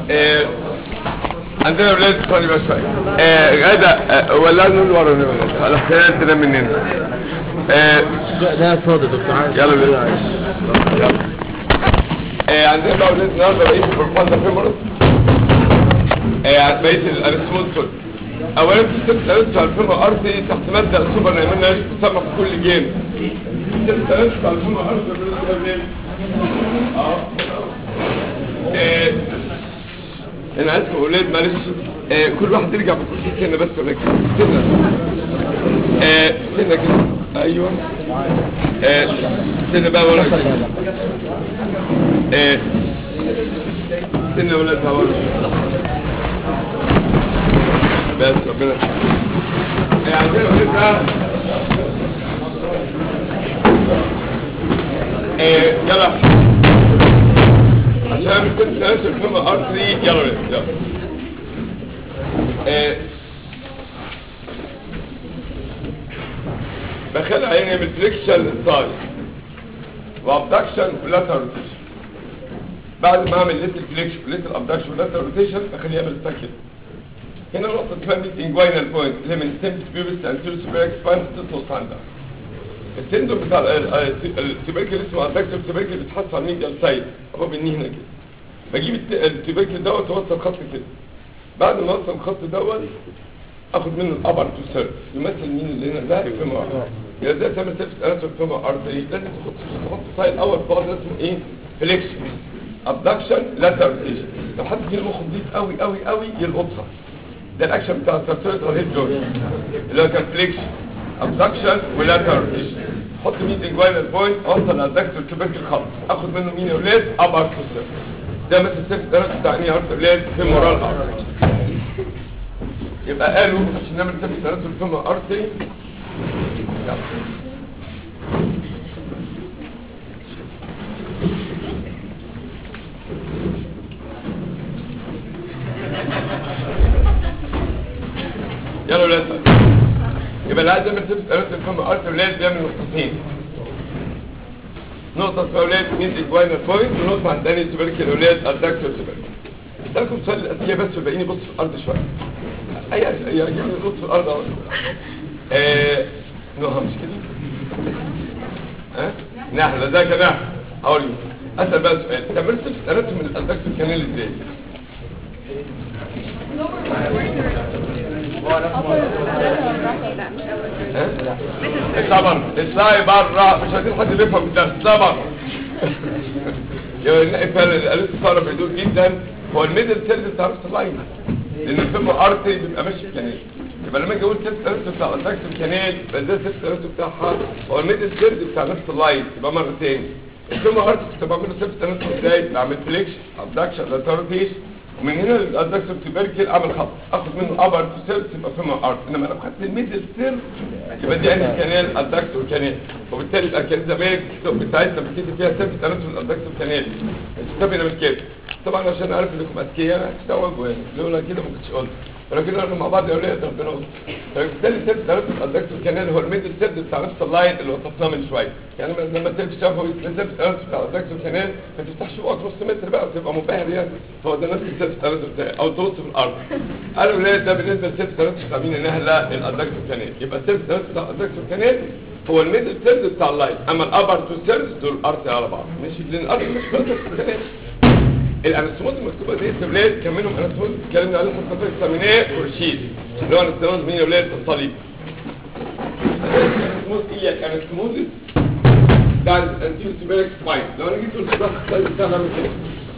آه، عندنا ولاد ثاني بس شويه آه، غدا آه، ولا نقول ورا نقول الاحتيال تنام مننا آه، لا ده فاضي دكتور عايز يلا بينا يلا آه، عندنا بقى ولاد النهارده بقيه البروفاندا فيمورس آه، بقيه الارسمول سول اولا في ست ثلاث على الفيمور ارتي تحت مبدا سوبر نايمنا تسمى في كل جيم ست ثلاث على الفيمور ارتي بالنسبه للجيم اه آه، انا اسف يا اولاد معلش آه كل واحد يرجع بكرسي سنه بس ولا كده سنه آه سنه كده ايوه آه سنه بقى ورا كده. آه سنه ولا ورا بس ربنا آه عندنا اولاد بقى آه يلا عشان كنت ناس الفيلم ار 3 يلا بينا يلا آه، بخلي عيني يعمل فليكشن للسايد وابدكشن ولاتر روتيشن بعد ما اعمل ليتل فليكشن وليتل ابدكشن ولاتر روتيشن بخليه يعمل ساكن هنا نقطة اسمها ميت انجوينال بوينت اللي من سيمبس بيوبس انتيرو سوبر اكسبانس تطلق عندها التندو بتاع التوبركل اسمه ادكتور توبركل بيتحط على الميديال سايد هو بيني هنا كده بجيب الت- التوبركل دوت واوصل خط كده بعد ما اوصل الخط دوت اخد منه الابر تو سيرف يمثل مين اللي هنا ده الفيما ارض يبقى ازاي تعمل سيرفس اناتوم الفيما ارض ايه لازم تحط تحط سايد اول بعد اسمه ايه فليكشن ابدكشن لاتر روتيشن لو حد فينا مخه نضيف قوي قوي قوي يلقطها ده الاكشن بتاع السيرفس هيد جوينت اللي هو كان فليكشن ابدكشن ولاتر روتيشن حط مين انجوينال بوينت اوصل للدكتور تبرك الخط اخد منه مين يا ولاد ابر تو سيرف ده مثل السيرفس ده بتاع ايه يا ولاد فيمورال ارض يبقى قالوا عشان نعمل سيرفس تناسل الفيمور ارتري يلا. يلا يا ولاد يبقى اللي عايز يعمل سيرفس تناسل الفيمور ارتري ولاد بيعمل نقطتين نقطة اسمها ولاد مين اجواينال بوينت ونقطة عند داني سوبرك الولاد الدكتور سوبرك اسألكم سؤال الأسئلة بس وبقيني بص في الأرض شوية أي أسئلة يعني بص في الأرض أهو آه نوها مش كده ها نحلة ازيك يا نحلة هقول لك أسأل بقى سؤال تعمل سيرفس تناسل من الدكتور كانال ازاي؟ ها؟ اطلع بره اطلعي بره مش عايزين حد بيفهم الدرس اطلعي بره يا نلاقي فعلا الالف صار بيدور جدا هو الميدل سيرد بتاع نفس اللاين لان الفيلم ارتي بيبقى ماشي كانال يبقى لما اجي اقول سيرد الالف بتاع الدكتور كانال يبقى ده سيرد الالف بتاعها هو الميدل سيرد بتاع نفس اللاين يبقى مره تاني الفيلم ارتي كنت بعمل له سيرد الالف ازاي بعمل فليكشن ابدكشن لاتروتيشن ومن هنا الادكتور تبركل اعمل خط اخد منه ابر تو سيرت يبقى فيما ارت انما لو خدت الميدل سيرت يبقى دي انهي كانال الادكتور كانال وبالتالي يبقى كان زمان الكتب بتاعتنا بتكتب فيها سيرت تناسل الادكتور كانال الكتاب هنا بالكتاب طبعا عشان اعرف انكم اذكياء هتستوعبوا يعني لولا كده ما كنتش قلت ولكن احنا مع بعض يا اولاد ربنا يستر فبالتالي سيرت تناسل الادكتور كانال هو الميدل سيرت بتاع نفس اللاين اللي وصفناه من شويه يعني لما تيجي شافه سيرت تناسل بتاع الادكتور كانال ما تفتحش بقك نص متر بقى وتبقى منبهر يعني هو ده نفس السيرت تناسل بتاعي او تبص في الارض قالوا لا ده بالنسبه للسيرت تناسل بتاع مين النهله الادكتور كانال يبقى السيرت تناسل بتاع الادكتور كانال هو الميدل سيرت بتاع اللاين اما الابر تو سيرت دول ارتي على بعض ماشي لان الارتي مش بس كانال الانستموز المكتوبه دي يا ولاد كان منهم انستموز اتكلمنا عليه حتى في السميناء ورشيد اللي هو انستموز مين يا ولاد الصليب انستموز اياك انستموز ده الانتيو سيبيريك سباين لو انا جيت قلت ده السلايد بتاعنا عامل كده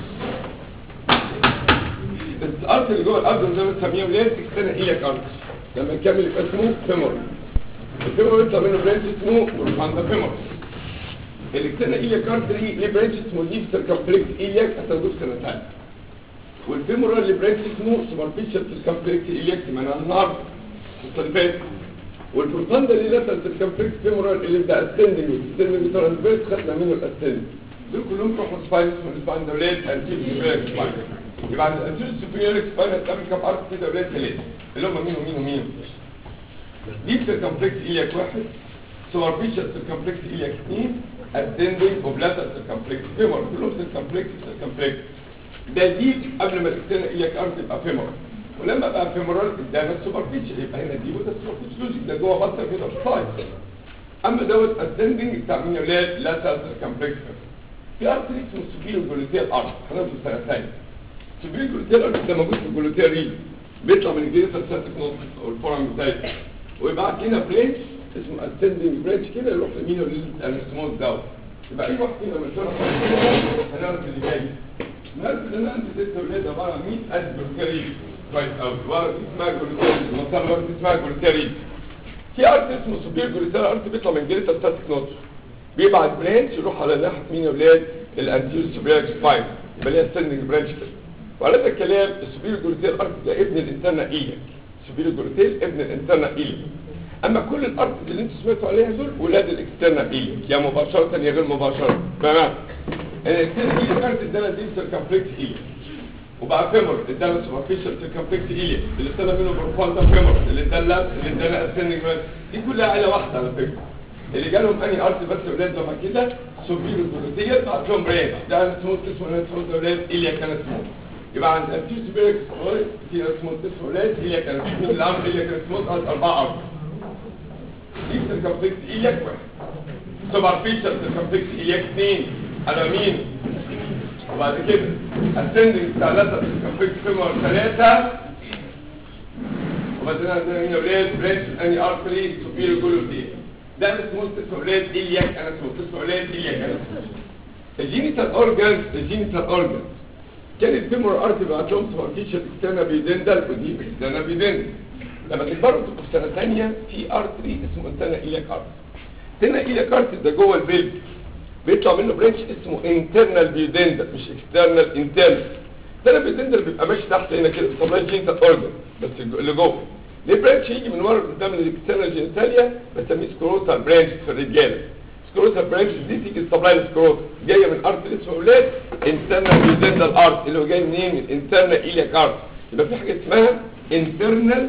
بس الارت اللي جوه الارض زي ما بنسميها ولاد اكسترنال اياك ارت لما نكمل يبقى اسمه فيمور الفيمور يطلع منه برانش اسمه بروفاندا فيمور الاكسترنال اياك ارت دي ليه برانش اسمه ديب سيركمفلكس اياك هتاخدوه في سنه ثانيه والفيمورال اللي برانش اسمه سوبرفيشال سيركمفلكس اياك سمعناه النهارده السنه اللي فاتت والبروفاندا اللي لاتر سيركمفلكس فيمورال اللي بدا اسندنج والسندنج ترانسفيرس خدنا منه الاسندنج دول كلهم بيروحوا سباين اسمه السباين ده ولاد انتيريور سوبيريور سباين يبقى عند الانتيريور سوبيريور سباين هتعمل كام ارت كده ولاد ثلاثه اللي هم مين ومين ومين ديب سيركمفلكس اياك واحد سوبرفيشال سيركمفلكس اياك اثنين ascending وبلاتر سيركمفلكس فيمور كلهم سيركمفلكس سيركمفلكس ده ديب قبل ما تستنى اياك ارض يبقى فيمورال ولما بقى فيمورال قدام السوبرفيشال يبقى هنا ديب وده السوبرفيشال لوجيك ده جوه بطه كده في سايد اما دوت اسندنج بتاع مين يا ولاد لا تاثر كومبلكس في ارتري اسمه سوبيرو جلوتيال ارت هناخده سنه ثانيه سوبيرو جلوتيال ارت ده موجود في الجلوتيال ريل بيطلع من الجلوتيال ساتيك نوت او الفورم بتاعته ويبعت لنا برينش اسمه اسندنج برينش كده يروح لمين للانستموز دوت يبقى اي واحد فينا من شرح هنعرف اللي جاي الناس اللي انا عندي ست ولاد عباره عن 100000 جلوتيال كويس قوي ورا دي اسمها جلوتيال المنطقه ورا دي اسمها جلوتيال في ارت اسمه سوبير جلوتيال ارت بيطلع من جلوتيال ساتيك نوت بيبعت برانش يروح على ناحيه مين يا ولاد الانتيريور سوبير سباين يبقى ليها ستاندنج برانش كده وعلى هذا الكلام السوبير جلوتيال ارت ده ابن الانترنا ايليك سوبير جلوتيال ابن الانترنا ايليك اما كل الارت اللي انتوا سمعتوا عليها دول ولاد الاكسترنا ايليك يا مباشره يا غير مباشره تمام الاكسترنا ايليك ارت ادانا دي سيركمفلكس ايليك وبقى فيمور ادانا سوبرفيشال سيركمفلكس ايليك اللي ادانا منه بروفال ده فيمور اللي ادانا اللي ادانا اسندنج دي كلها عيله واحده على فكره اللي جالهم اني ارت بس ولاد لما كده سوبيرو جلوتيال بعد لهم برين ده سموث اسمه سموث ولاد ايليا كانت سموث يبقى عند الفيو سوبيريك في سموث اسمه ولاد ايليا كانت سموث اللي عامل ايليا كانت سموث قعد اربعه ارض دي سيركمفلكس ايلياك واحد سوبرفيشال سيركمفلكس ايلياك اثنين على مين وبعد كده اسندنج ثلاثه سيركمفلكس فيمور ثلاثه وبعدين عندنا هنا ولاد برانش اني ارتري سوبيرو جلوتيال ده اسمه اسمه اولاد الياك انا اسمه اسمه اولاد الياك انا الجينيتال اورجانز الجينيتال اورجانز كان الفيمور ارت بيبعت لهم سوبرفيشال اكسترنا بيدندل ودي اكسترنا بيدندل لما تكبروا تبقوا في سنه ثانيه في ارتري اسمه انتنا الياك ارت انتنا الياك ارت ده جوه البلد بيطلع منه برانش اسمه انترنال بيدندل مش اكسترنال انترنال انترنال بيدندل بيبقى ماشي تحت هنا كده بيطلع جينيتال اورجان بس اللي جوه ليه برانش يجي من ورا قدام الاكسترنال جينيتاليا بسميه سكروتال برانش في الرجاله سكروتال برانش دي تيجي السبلاين سكروت جايه من ارت اسمه اولاد انترنال بيدندال ارت اللي هو جاي منين من انترنال ايلياك ارت يبقى في حاجه اسمها انترنال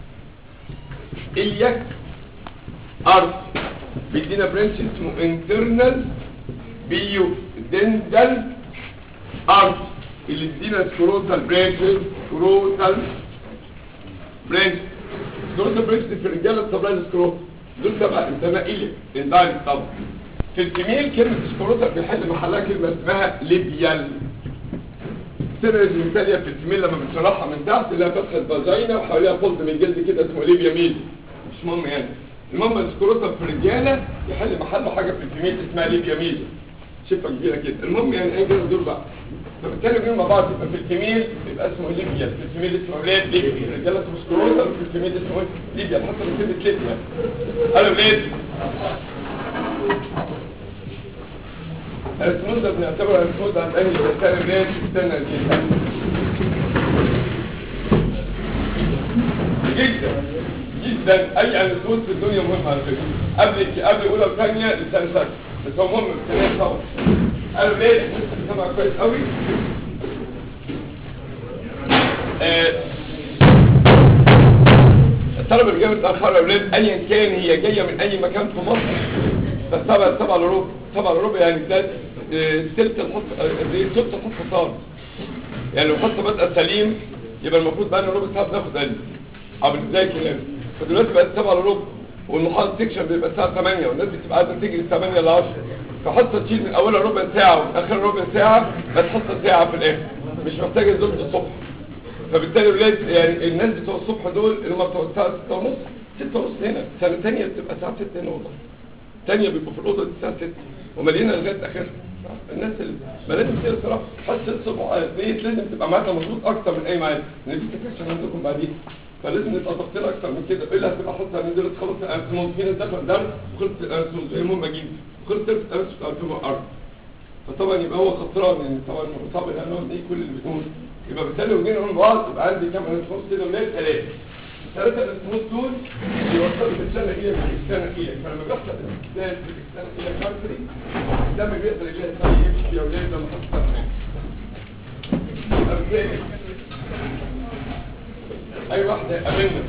ايلياك ارت بيدينا برانش اسمه انترنال بيو دندال ارت اللي بيدينا سكروتال برانش سكروتال برانش سكروتال برانش في الرجاله السبلاين سكروت دول تبع انتمائيه اندايركت طبعا في الفيميل كلمه سكروتال بيحل محلها كلمه اسمها ليبيال سيرج مثاليه في الفيميل لما بتشرحها من تحت لها فتحه فاجينا وحواليها فولد من الجلد كده اسمه ليبيا ميل مش مهم يعني المهم السكروتال في الرجاله يحل محله حاجه في الفيميل اسمها ليبيا ميل شفه كبيره كده المهم يعني ايه كده دول بقى فبالتالي بينهم مع بعض يبقى في الفيميل يبقى اسمه ليبيا في الفيميل اسمه اولاد ليبيا في الرجاله اسمه سكروتال في الفيميل اسمه ايه ليبيا حتى من كلمه ليبيا قالوا اولاد الاسمود ده بنعتبر الاسمود عند اهل الانسان اولاد استنى الجنسان جدا جدا اي الاسمود في الدنيا مهم على فكره قبل قبل اولى وثانيه لسان سكت بس هو مهم في الثانيه طبعا قالوا ليه ممكن تسمع كويس قوي آه، الطلبة اللي جايه متأخرة يا ولاد أيا كان هي جاية من أي مكان في مصر بس طبعا طبعا الربع طبعا الربع يعني ده آه، سلت الحط آه، دي سلت الحط صار يعني لو الحط بدأ سليم يبقى المفروض بقى ربع ساعة بناخد علم أو ازاي كلام فدلوقتي بقت سبعة الا ربع والمحاضرة سيكشن بيبقى الساعة 8 والناس بتبقى عايزة تجري 8 ل 10 فحصة تشيل من أولها ربع ساعة ومن آخر ربع ساعة بس حصة ساعة في الآخر مش محتاجة زوجة الصبح فبالتالي ولاد يعني الناس بتوع الصبح دول اللي هم بتوع الساعة 6 ونص 6 ونص هنا سنة تانية بتبقى الساعة 6 هنا والله تانية بيبقوا في الأوضة دي الساعة 6 ومليانة لغاية آخرها الناس اللي ما لازم كده الصراحة حصة الصبح ديت لازم تبقى معاها مظبوط أكتر من أي ميعاد لأن في سكاشن عندكم بعدين فلازم نبقى ضاغطين أكتر من كده إلا هتبقى حصة يعني دلوقتي خلاص الأنسمون في ناس دخل درس وخلص الأنسمون المهم أجيب خلص درس الأنسمون بتاع الفيلم الأرض فطبعا يبقى هو خسران يعني طبعا المصاب اللي هنقعد ايه كل اللي بيقول يبقى بالتالي وجينا نقول بعض يبقى عندي كام انسموس كده ولاد ثلاثه ثلاثه الانسموس دول بيوصلوا في السنه الى من السنه الى فلما بيحصل الاستاذ في السنه الى كارتري الدم بيقدر يلاقي طريق يمشي فيه اولاد لما حصل يبقى بالتالي اي واحده قابلنا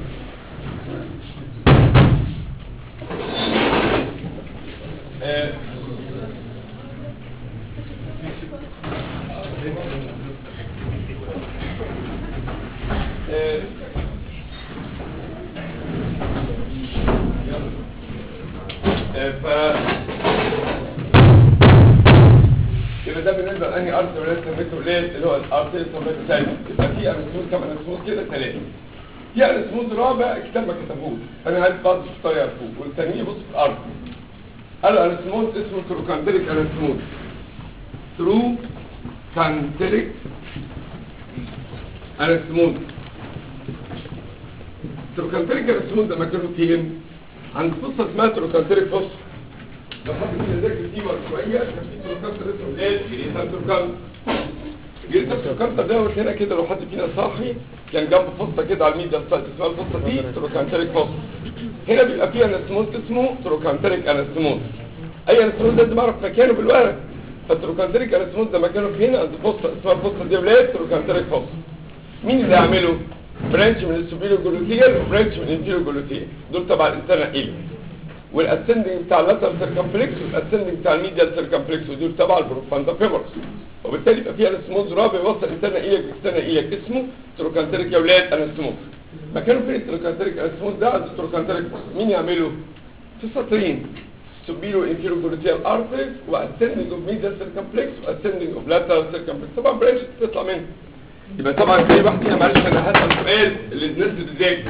آه ارتي ولاد سميته ولاد اللي هو الارتي سميته ثالث يبقى في انسموز كم انسموز كده ثلاثه في انسموز رابع الكتاب ما كتبوش انا عايز بعض الشطار يعرفوه والثاني يبص في الارض قالوا انسموز اسمه تروكانتريك انسموز ترو كانتريك انسموز تروكانتريك انسموز ده مكانه فين؟ عند فصة اسمها تروكانتريك فصة لو حد كده ذاكر فيه شويه كان في تروكانتر اسمه ايه؟ جريتان تروكانتر جريتان تروكانتر دوت هنا كده لو حد فينا صاحي كان جنب فصة كده على الميديا سايت اسمها الفصة دي تروكانتريك فصة هنا بيبقى فيه انستموز اسمه تروكانتريك انستموز اي انستموز لازم اعرف مكانه بالورق فالتروكانتريك انستموز ده مكانه فين عند فصة اسمها الفصة دي ولاد تروكانتريك فصة مين اللي يعمله؟ برانش من السوبيريور جلوتيال وبرانش من الانفيريور جلوتيال دول تبع الانترنال ايلي والاسندنج بتاع اللاترال سيركمفلكس والاسندنج بتاع الميديال سيركمفلكس ودول تبع البروفاندا فيمورس وبالتالي يبقى فيها انستموز رابع يوصل انترنال ايليك اكسترنال ايليك اسمه تروكانتريك يا ولاد انستموز مكانه فين التروكانتريك انستموز ده عند التروكانتريك مين يعمله؟ في سطرين سوبيرو انفيرو جلوتيال ارتريز واسندنج اوف ميديال سيركمفلكس واسندنج اوف لاترال سيركمفلكس طبعا برانش تطلع منه يبقى طبعا في واحد فيها معلش انا هسال سؤال اللي الناس بتذاكر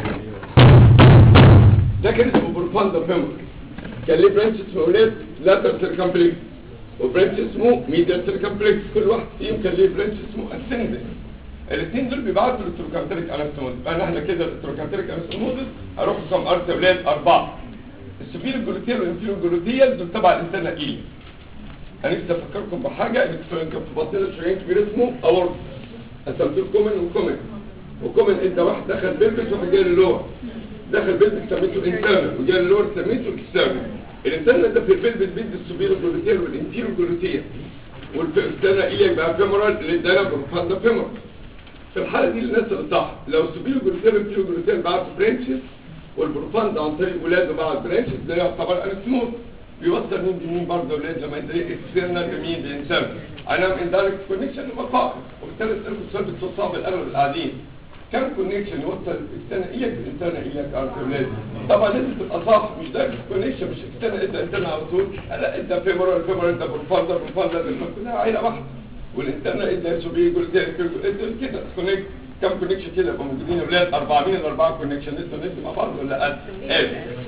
ده كان اسمه بروفاندا فيمور كان ليه برانش اسمه ولاد لاتر سيركمفلكس وبرانش اسمه ميديال سيركمفلكس كل واحد فيهم كان ليه برانش اسمه اسندنج الاثنين دول بيبعتوا للتروكانتريك انستموز يبقى احنا كده التروكانتريك انستموز هروح كم ارت يا ولاد اربعه السوبيرو جلوتيال والانفيرو جلوتيال دول تبع الانترنال ايلي انا نفسي افكركم بحاجه ان كان في بطننا شريان كبير اسمه اورت قسمتوه كومن وكومن وكومن انت واحد دخل بيلبس واحد جاي للور دخل بيلبس سميته انترنال وجاي للور سميته اكسترنال الانترنال ده في البيلبس بيدي السوبيرو جلوتيال والانفيرو جلوتيال والاكسترنال ايليك بقى فيمورال اللي ادانا بروفاندا فيمورال في الحاله دي الناس اللي صح لو السوبيرو جلوتيال والانفيرو جلوتيال بعتوا برانشز والبروفاندا عن طريق ولاده بعد برانشز ده يعتبر انسموث بيوصل مين بمين برضه ولاد لما يدري اكسترنال بمين بانسان انا من دايركت كونكشن لمقام وبالتالي اسالكم السؤال بتصعب الاغلب القاعدين كم كونكشن يوصل اكسترنال اياك بالانترنال اياك ارت ولاد طبعا لازم تبقى صح مش دايركت كونكشن مش اكسترنال انت انترنال على طول لا انت فيمورال فيمورال انت بروفاندا بروفاندا كلها عيله واحده والانترنال انت سوبي يقول كده كونكت كم كونكشن كده يبقوا موجودين اولاد اربعه مين الاربعه كونكشن لسه نكتب مع بعض ولا قد ايه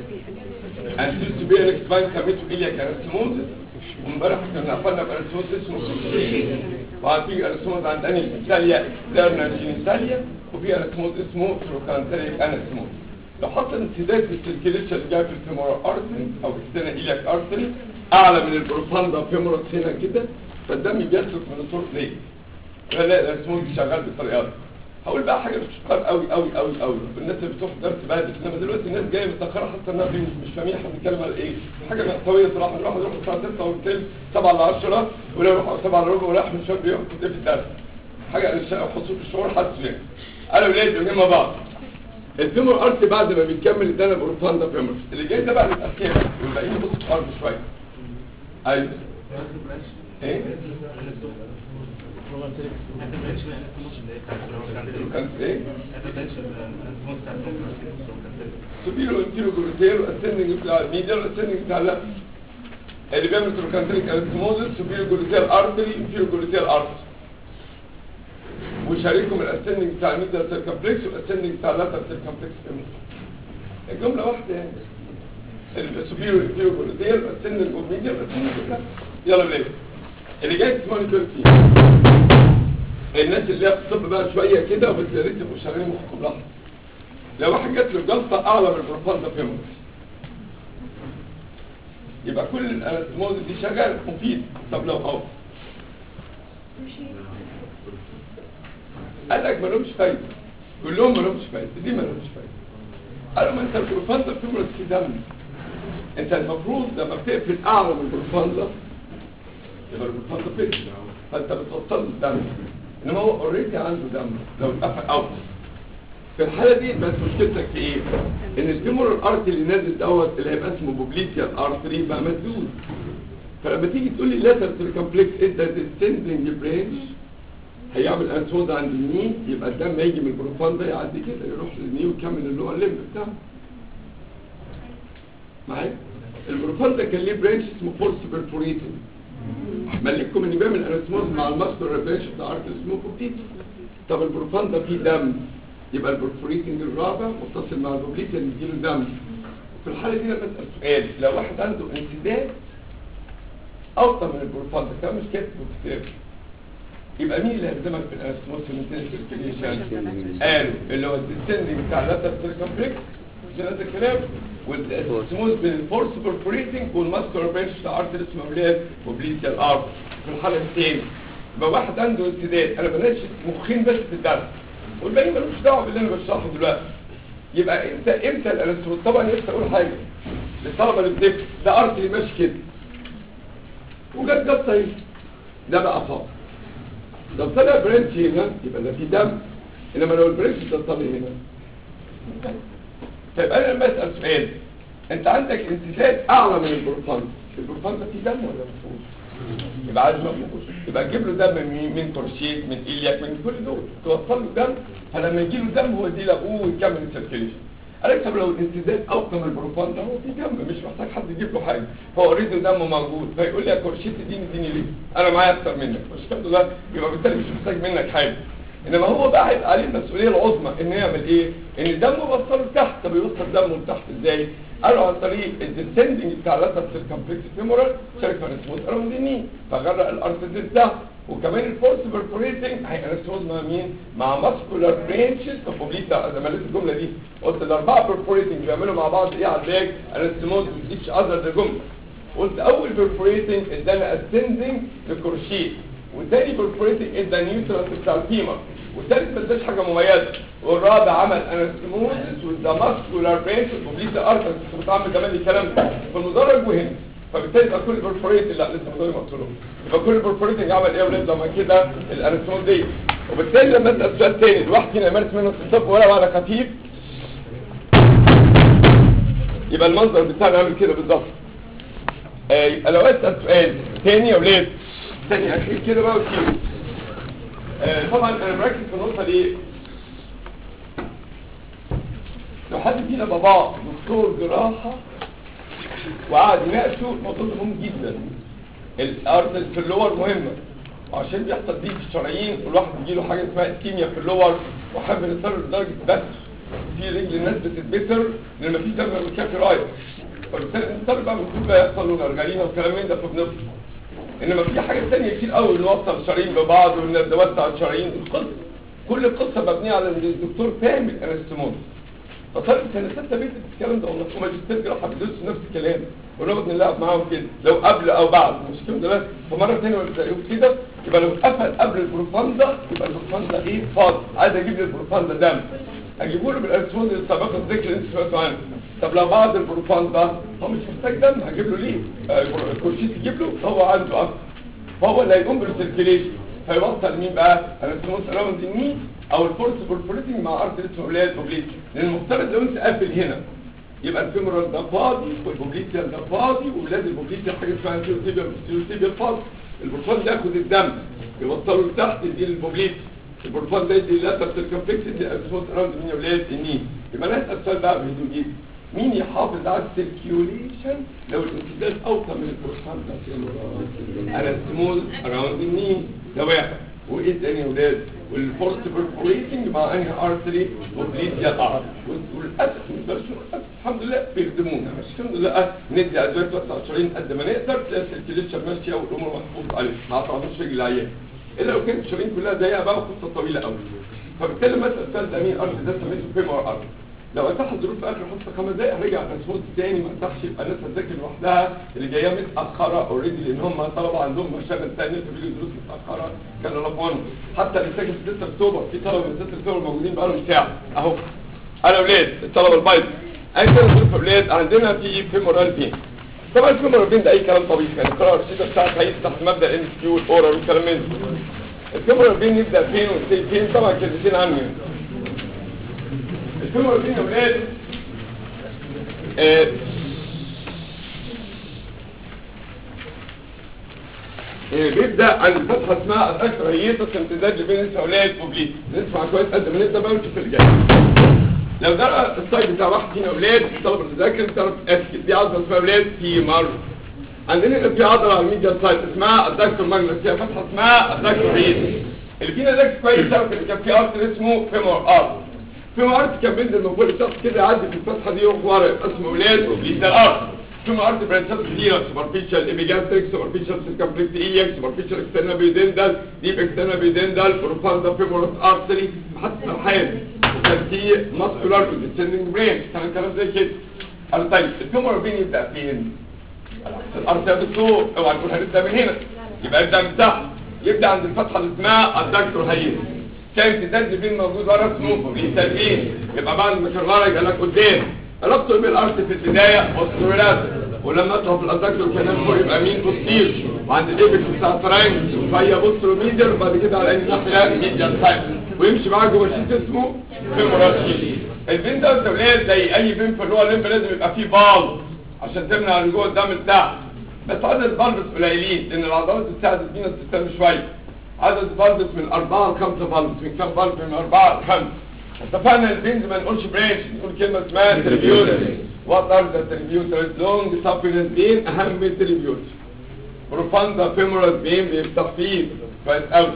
انتيل سوبير اكسباين سميته إلياك أرسموزس وامبارح كنا قلنا بأرسموز اسمه كوكسي وفي أرسموز عند أني ساليا اكسترنال جينيساليا وفي أرسموز اسمه تروكانتريك أنسموز لو حصل انسداد في السيركيليشن اللي جاي في الفيمورال ارتري او اكسترنال إلياك ارتري اعلى من البروفاندا فيمورال هنا كده فالدم بيسلك من الطرق ليه؟ فلا الأرسموز شغال بالطريقه دي هقول بقى حاجه مش كتار قوي قوي قوي قوي الناس اللي بتروح درس بدري انما دلوقتي الناس جايه متاخره حتى الناس دي مش فاهمين احنا بنتكلم على ايه حاجه مأساويه صراحه نروح نروح الساعه 6 والثلث 7 ل 10 ولا يروح 7 الا ربع وراح من شويه بياخد ايه في الدرس حاجه حصول الشعور حاسس يعني انا ولاد بنجمع بعض الفيمور ارت بعد ما بيكمل ادانا بروفاندا فيمور اللي جاي ده بقى الاساسي والباقيين بص في الارض شويه ايوه ايه كانت ايه سوبيرو انتيرو جلوتير والاسندنج بتاع الميديال والاسندنج بتاع لا اللي بيعمل تروكانتريك انستموزس سوبيرو جلوتير ارتري انتيرو جلوتير ارتري وشاركهم الاسندنج بتاع الميديال سيركمفلكس والاسندنج بتاع اللاتر سيركمفلكس الجمله واحده يعني السوبيرو انتيرو جلوتير والاسندنج والميديال والاسندنج بتاع يلا بلاش اللي جاي تسمعني كرسي الناس اللي هي في الطب بقى شويه كده بس يا ريت تبقوا شغالين مخكم لحظه لو واحد جات له جلطه اعلى من البروفاندا فيمور يبقى كل الانستموز دي شغال مفيد طب لو اهو قال لك مالهمش فايده كلهم مالهمش فايده دي مالهمش فايده قالوا ما انت البروفاندا فيمور في دم انت المفروض لما بتقفل اعلى من البروفاندا يبقى البروفاندا فيش فانت بتوصل له الدم انما هو اوريدي عنده دم لو اتقفل اوت في الحاله دي بس مشكلتك في ايه ان الفيمورال ارتري اللي نازل دوت اللي هيبقى اسمه بوبليتيال ارتري بقى مسدود فلما تيجي تقول لي لاتر سيركمفلكس انت ديسندنج برانش هيعمل انسود عند الني يبقى الدم هيجي من البروفاندا يعدي كده يروح للني ويكمل اللور ليمب بتاعه معايا البروفاندا كان ليه برانش اسمه فورس بيرفوريتنج ملككم ان بيعمل انستموز مع الماستر ريفيشن بتاع ارت اسمه بوبليت طب البروفان ده فيه دم يبقى البرفوريتنج الرابع متصل مع البوبليت اللي يديله دم في الحاله دي لما اسال سؤال لو واحد عنده انسداد اوطى من البروفان ده كان مش كاتبه في الكتاب يبقى مين اللي هيلزمك في الانستموس في سيركيليشن قالوا اللي هو الديسندنج بتاع اللاتر سيركمفلكس ده نفس الكلام والسموث بين الفورس برفوريتنج والماسكولار بنش بتاع ارت اسمه اولاد وبليتيال ارت في الحاله الثانيه يبقى واحد عنده انسداد انا بلاش مخين بس في الدرس والباقي ملوش دعوه باللي انا بشرحه دلوقتي يبقى امتى امتى الانستموس طبعا نفسي اقول حاجه للطلبه اللي بتكتب ده ارت اللي ماشي كده وجت جت طيب ده بقى فاضي لو طلع برنش هنا يبقى ده في دم انما لو البرنش ده طلع هنا طيب انا لما اسال سؤال انت عندك انسداد اعلى من البروفان البروفان ده فيه دم ولا ما فيهوش يبقى عايز ما فيهوش يبقى تجيب له دم من من كورشيت من ايلياك من كل دول توصل له دم فلما يجي له دم هو دي لابوه ويكمل السيركيليشن قالك طب لو الانسداد اوطى من البروفان ده هو في دم مش محتاج حد يجيب له حاجه هو اوريدي دمه موجود فيقول لي يا كورشيت اديني اديني ليه انا معايا اكتر منك مش الحمد لله يبقى بالتالي مش محتاج منك حاجه انما هو بقى هيبقى عليه المسؤوليه العظمى ان يعمل ايه ان دمه وصله لتحت طب يوصل دمه لتحت ازاي قالوا عن طريق الديسندنج بتاع اللاتر سيركمفلكس فيمورال شركه اسمه اراونديني فغرق الارتيزيس ده وكمان الفورس برفوريتنج هينسوز مع مين مع ماسكولار برانشز اوف اوبليتا انا مليت الجمله دي قلت الاربعه برفوريتنج بيعملوا مع بعض ايه على الباك انستموز ايتش اذر ذا جمله قلت اول برفوريتنج ادانا اسندنج لكروشيه والتاني برفوريتنج ادى نيوترال بتاع الفيمر والثالث ما اداش حاجه مميزه والرابع عمل انستموزس وذا ماسكولار برانشز اوبليتا ارتر كنت بتعمل كمان الكلام ده في المدرج وهنا فبالتالي يبقى كل برفوريت لا لسه مدرج مقتول يبقى كل برفوريتنج عمل ايه يا ولاد لما كده الانستموز دي وبالتالي لما اسال سؤال تاني الواحد فينا يمارس منه الصف ولا على خفيف يبقى المنظر بتاعنا عامل كده بالظبط آه يبقى لو اسال سؤال تاني يا ولاد تاني اخير كده بقى وكده آه طبعا انا مركز في النقطه دي لو حد فينا باباه دكتور جراحه وقعد يناقشه الموضوع ده مهم جدا الارض في اللور مهمه وعشان بيحصل دي في الشرايين والواحد بيجي له حاجه اسمها اسكيميا في اللور وحابب يضطر لدرجه بس في رجل الناس بتتبتر لان مفيش دم كافي رايح فبالتالي بنضطر بقى من كل ده يحصل له غرغرينه وكلام من ده فبنفصل انما في حاجات ثانيه كتير قوي نوصل الشرايين ببعض ونوسع الشرايين القصه كل القصه مبنيه على ان الدكتور فاهم الانستموز فطالب سنه سته بيت الكلام ده والله وماجستير جراحه بيدرسوا نفس الكلام ونقعد نلعب معاهم كده لو قبل او بعد مش كده ده فمره ثانيه ولا كده يبقى لو اتقفل قبل البروفاندا يبقى البروفاندا ايه فاضي عايز اجيب لي البروفاندا دم اجيبه له بالانستموز اللي سبق الذكر اللي انت سمعتوا عنه طب لو بعد البروفاندا هو مش محتاج دم هجيب له ليه آه الكورشيت يجيب له هو عنده اكتر فهو اللي هيقوم بالسيركيليشن هيوصل مين بقى الانستموز اراوند الني او الفورس بورفوريتنج مع ارض اسمه اولاد اوبليت لان المفترض لو انت قافل هنا يبقى الفيمورال ده فاضي والبوبليتيال ده فاضي وولاد البوبليتيال حاجه اسمها انتيوتيبيال والسيوتيبيال فاضي البورفان ده ياخد الدم يوصله لتحت يدي للبوبليت البورفان ده يدي لاتر سيركمفلكس يدي الانستموز اراوند مين اولاد الني يبقى انا اسال السؤال بقى بهدوء جدا مين يحافظ على السيركيوليشن لو الانسداد اوطى من البورفان ده الانستموز اراوند الني ده واحد وايه تاني يا ولاد والفورس برفوريتنج مع انهي ارتري وبليديا ارت وللاسف مش الحمد لله بيخدمونا مش الحمد لله ندي ادويه توسع الشرايين قد ما نقدر تلاقي السيركيليشن ماشيه والامور محفوظ عليها ما تعرفوش رجل العيان الا لو كانت الشرايين كلها ضيقه بقى وقصه طويله قوي فبالتالي مثلا السؤال ده مين ارت ده سميته فيمور ارت لو اتاح الظروف في اخر حصه خمس دقائق هرجع الاسود تاني ما اتاحش يبقى الناس هتذاكر لوحدها اللي جايه متاخره اوريدي لان هم طلبه عندهم مشاغل ثانيه فبيجوا دروس متاخره كانوا لفون حتى اللي ساكن في 6 اكتوبر في طلبه من 6 اكتوبر موجودين بقالهم ساعه اهو انا اولاد الطلبه البايظ انا كده ظروف اولاد عندنا في فيمورال بين طبعا الفيمورال بين ده اي كلام طبيعي يعني القراءه الرشيده بتاعت هيئه تحت مبدا الام كيو والاورال والكلام من ده الفيمورال بين يبدا فين وينتهي فين طبعا كلمتين عنه يعني الفيمورال بين يا اولاد آه آه بيبدا عند فتحه اسمها الاكثريتس امتداد بين الفولات وبليت نسمع كويس قد ما نقدر بقى ونشوف اللي جاي لو ده السايد بتاع واحد فينا اولاد الطلبه اللي ذاكر تعرف اسكت دي عضله اسمها اولاد فيمر عندنا هنا في عضله على الميديا سايد اسمها الدكتور ماجنس فيها فتحه اسمها الدكتور ريد اللي فينا ده كويس قوي كان في ارتر اسمه فيمور ارت فيمور ارت كان بينزل من فوق الشخص كده يعدي في الفتحه دي يروح ورا يبقى اسمه ولاد وبليد الارت فيمور ارت برانشات كتيره سوبرفيشال ايبيجاستريك سوبرفيشال سيركمفلكس ايلياك سوبرفيشال اكسترنال بيدندال ديب اكسترنال بيدندال بروفاندا فيمورس ارتري حتى الحال وكان في ماسكولار ديسندنج برين كان كلام زي كده قال طيب الفيمور بين يبدا فين؟ الارض يا دكتور اوعى تقول هنبدا من هنا يبقى يبدا من تحت يبدا عند الفتحه اللي اسمها الدكتور هين كان امتداد بين موجود ورا اسمه بيسالين يبقى بعد ما كان ورا يبقى لك قدام ربطه بالارض في البدايه والسرولات ولما اطلع في الادكتور كمان فوق يبقى مين بوستير وعند الايبكس بتاع الفرنج شويه بوسترو ميدر وبعد كده على اي ناحيه ميديال سايد ويمشي معاه جوه شيت اسمه فيمورال شيت البين ده الدوليه زي اي بين في اللي هو الليمب لازم يبقى فيه بال عشان تمنع رجوع الدم لتحت بس عدد البلبس قليلين لان العضلات بتساعد فينا السيستم شويه عدد البلبس من أربعة لخمسة بلبس من كام بلب من أربعة لخمسة اتفقنا البنز ما نقولش برانش نقول كلمة اسمها تريبيوتر وات ار ذا تريبيوتر لونج سابينس بين أهم من التريبيوتر بروفاندا فيمورال بين بيفتح فيه كويس قوي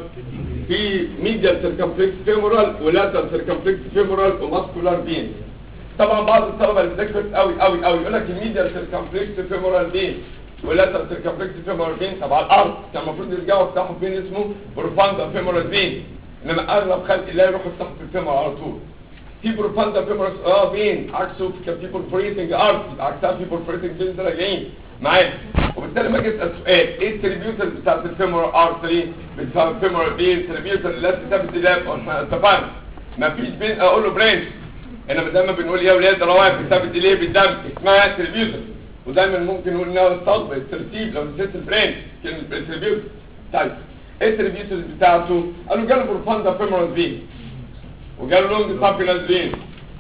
في ميديال سيركمفلكس فيمورال ولاترال سيركمفلكس فيمورال وماسكولار بين طبعا بعض الطلبه اللي ذاكرت قوي قوي قوي يقول لك الميديال سيركمفلكس فيمورال بين ولاترال سيركمفلكس فيمورال بين تبع الارض كان المفروض يرجعوا يفتحوا فين اسمه بروفاندا فيمورال بين انما اغلب خلق الله يروحوا يفتحوا في الفيمورال على طول في بروفاندا فيمورال اه بين عكسه كان في بورفوريتنج ارت عكسها في بورفوريتنج بين راجعين معايا وبالتالي ما جيت اسال سؤال ايه التريبيوتر بتاعت الفيمورال ارتري بتاع الفيمورال بين تريبيوتر اللي ثابت ده احنا اتفقنا ما فيش بين اقول له برانش انما دايما بنقول يا ولاد روائح بتثبت ليه بالدم اسمها تريبيوتر ودايما ممكن نقول انها الصلب الترتيب لو نسيت البرانش كلمه التريبيوتر طيب ايه التريبيوتر بتاعته قالوا جاله بروفاندا فيمورال فين وجاله لونج سابينال فين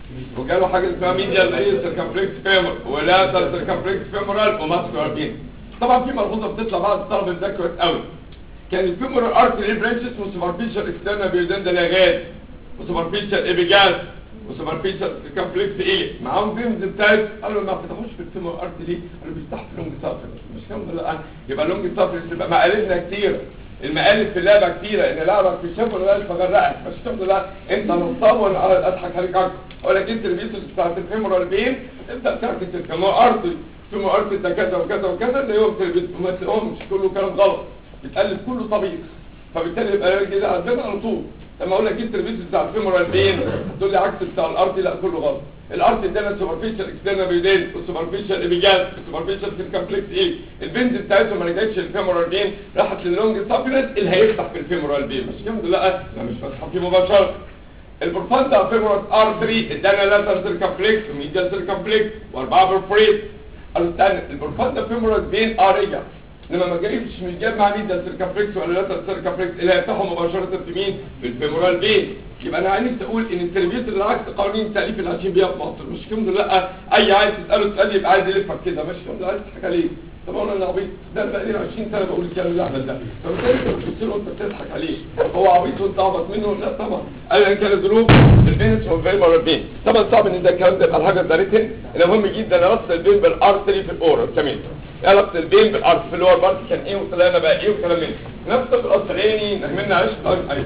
وجاله حاجه اسمها ميديال ايه سيركمفلكس فيمور ولا سيركمفلكس فيمورال وماسكولار فين طبعا في ملحوظه بتطلع بعد الطلبه بتذاكر قوي كان الفيمورال ارتري برانش اسمه سوبرفيشال اكسترنال بيودندا لاغاز وسوبرفيشال ايبيجاز وسوبرفيشال سيركمفلكس ايه معاهم بيمز بتاعت قالوا ما فتحوش في الفيمورال ارتري ليه قالوا بيفتحوا في لونج سابينال مش كام لا يبقى لونج سابينال يبقى مقالبنا كتير المقالب في اللعبة كتيرة ان لعبك في شبه ولا فغرقك مش الحمد لله انت نصاب وانا اضحك عليك اكتر اقول لك انت البيوتس بتاعت الفيمورال بين تبدا تركز الكامو ارضي فيمو ارضي ده كذا وكذا وكذا اللي يوم ما تلاقيهمش كله كلام غلط بتقلب كله طبيعي فبالتالي يبقى كده عندنا على طول لما اقول لك انت البيوتس بتاع الفيمورال بين تقول لي عكس بتاع الارضي لا كله غلط الارض ادانا سوبرفيشال اكسترنال بيدين والسوبرفيشال ايبيجاز والسوبرفيشال سيركمفلكس ايه البنز بتاعتهم ما رجعتش الفيمورال بين راحت للونج سابينس اللي هيفتح في الفيمورال بين مش الحمد لله لا مش فاتحه فيه مباشره البروفاندا فيمورال ارتري ادانا لاتر سيركمفلكس وميديال سيركمفلكس واربعه برفوريت قالوا استنى البروفاندا فيمورال بين اه رجع لما ما جايبش مش جايب مع ميديال سيركمفلكس ولا لاتر سيركمفلكس اللي هيفتحوا مباشره في مين في الفيمورال بين يبقى انا عايز اقول ان التربيوت اللي عكس قوانين التاليف اللي عايشين بيها في مصر مش الحمد لله اي عايز تساله سؤال يبقى عايز يلفك كده مش الحمد لله عايز تضحك عليه طب انا اللي عبيط ده بقى لي 20 سنه بقول الكلام الاهبل ده فبالتالي انت بتبص له انت بتضحك عليه هو عبيط وانت عبط منه لا طبعا ايا كانت ظروف البينس والفيم والبين طبعا صعب ان ده الكلام ده يبقى الحاجه دارتين مهم جدا ربط البين بالارتري في الاورال تمام ربط البين بالارتري في اللور بارت كان ايه وطلعنا بقى ايه وكلام من نفس الاصلاني نهملنا عيش طيب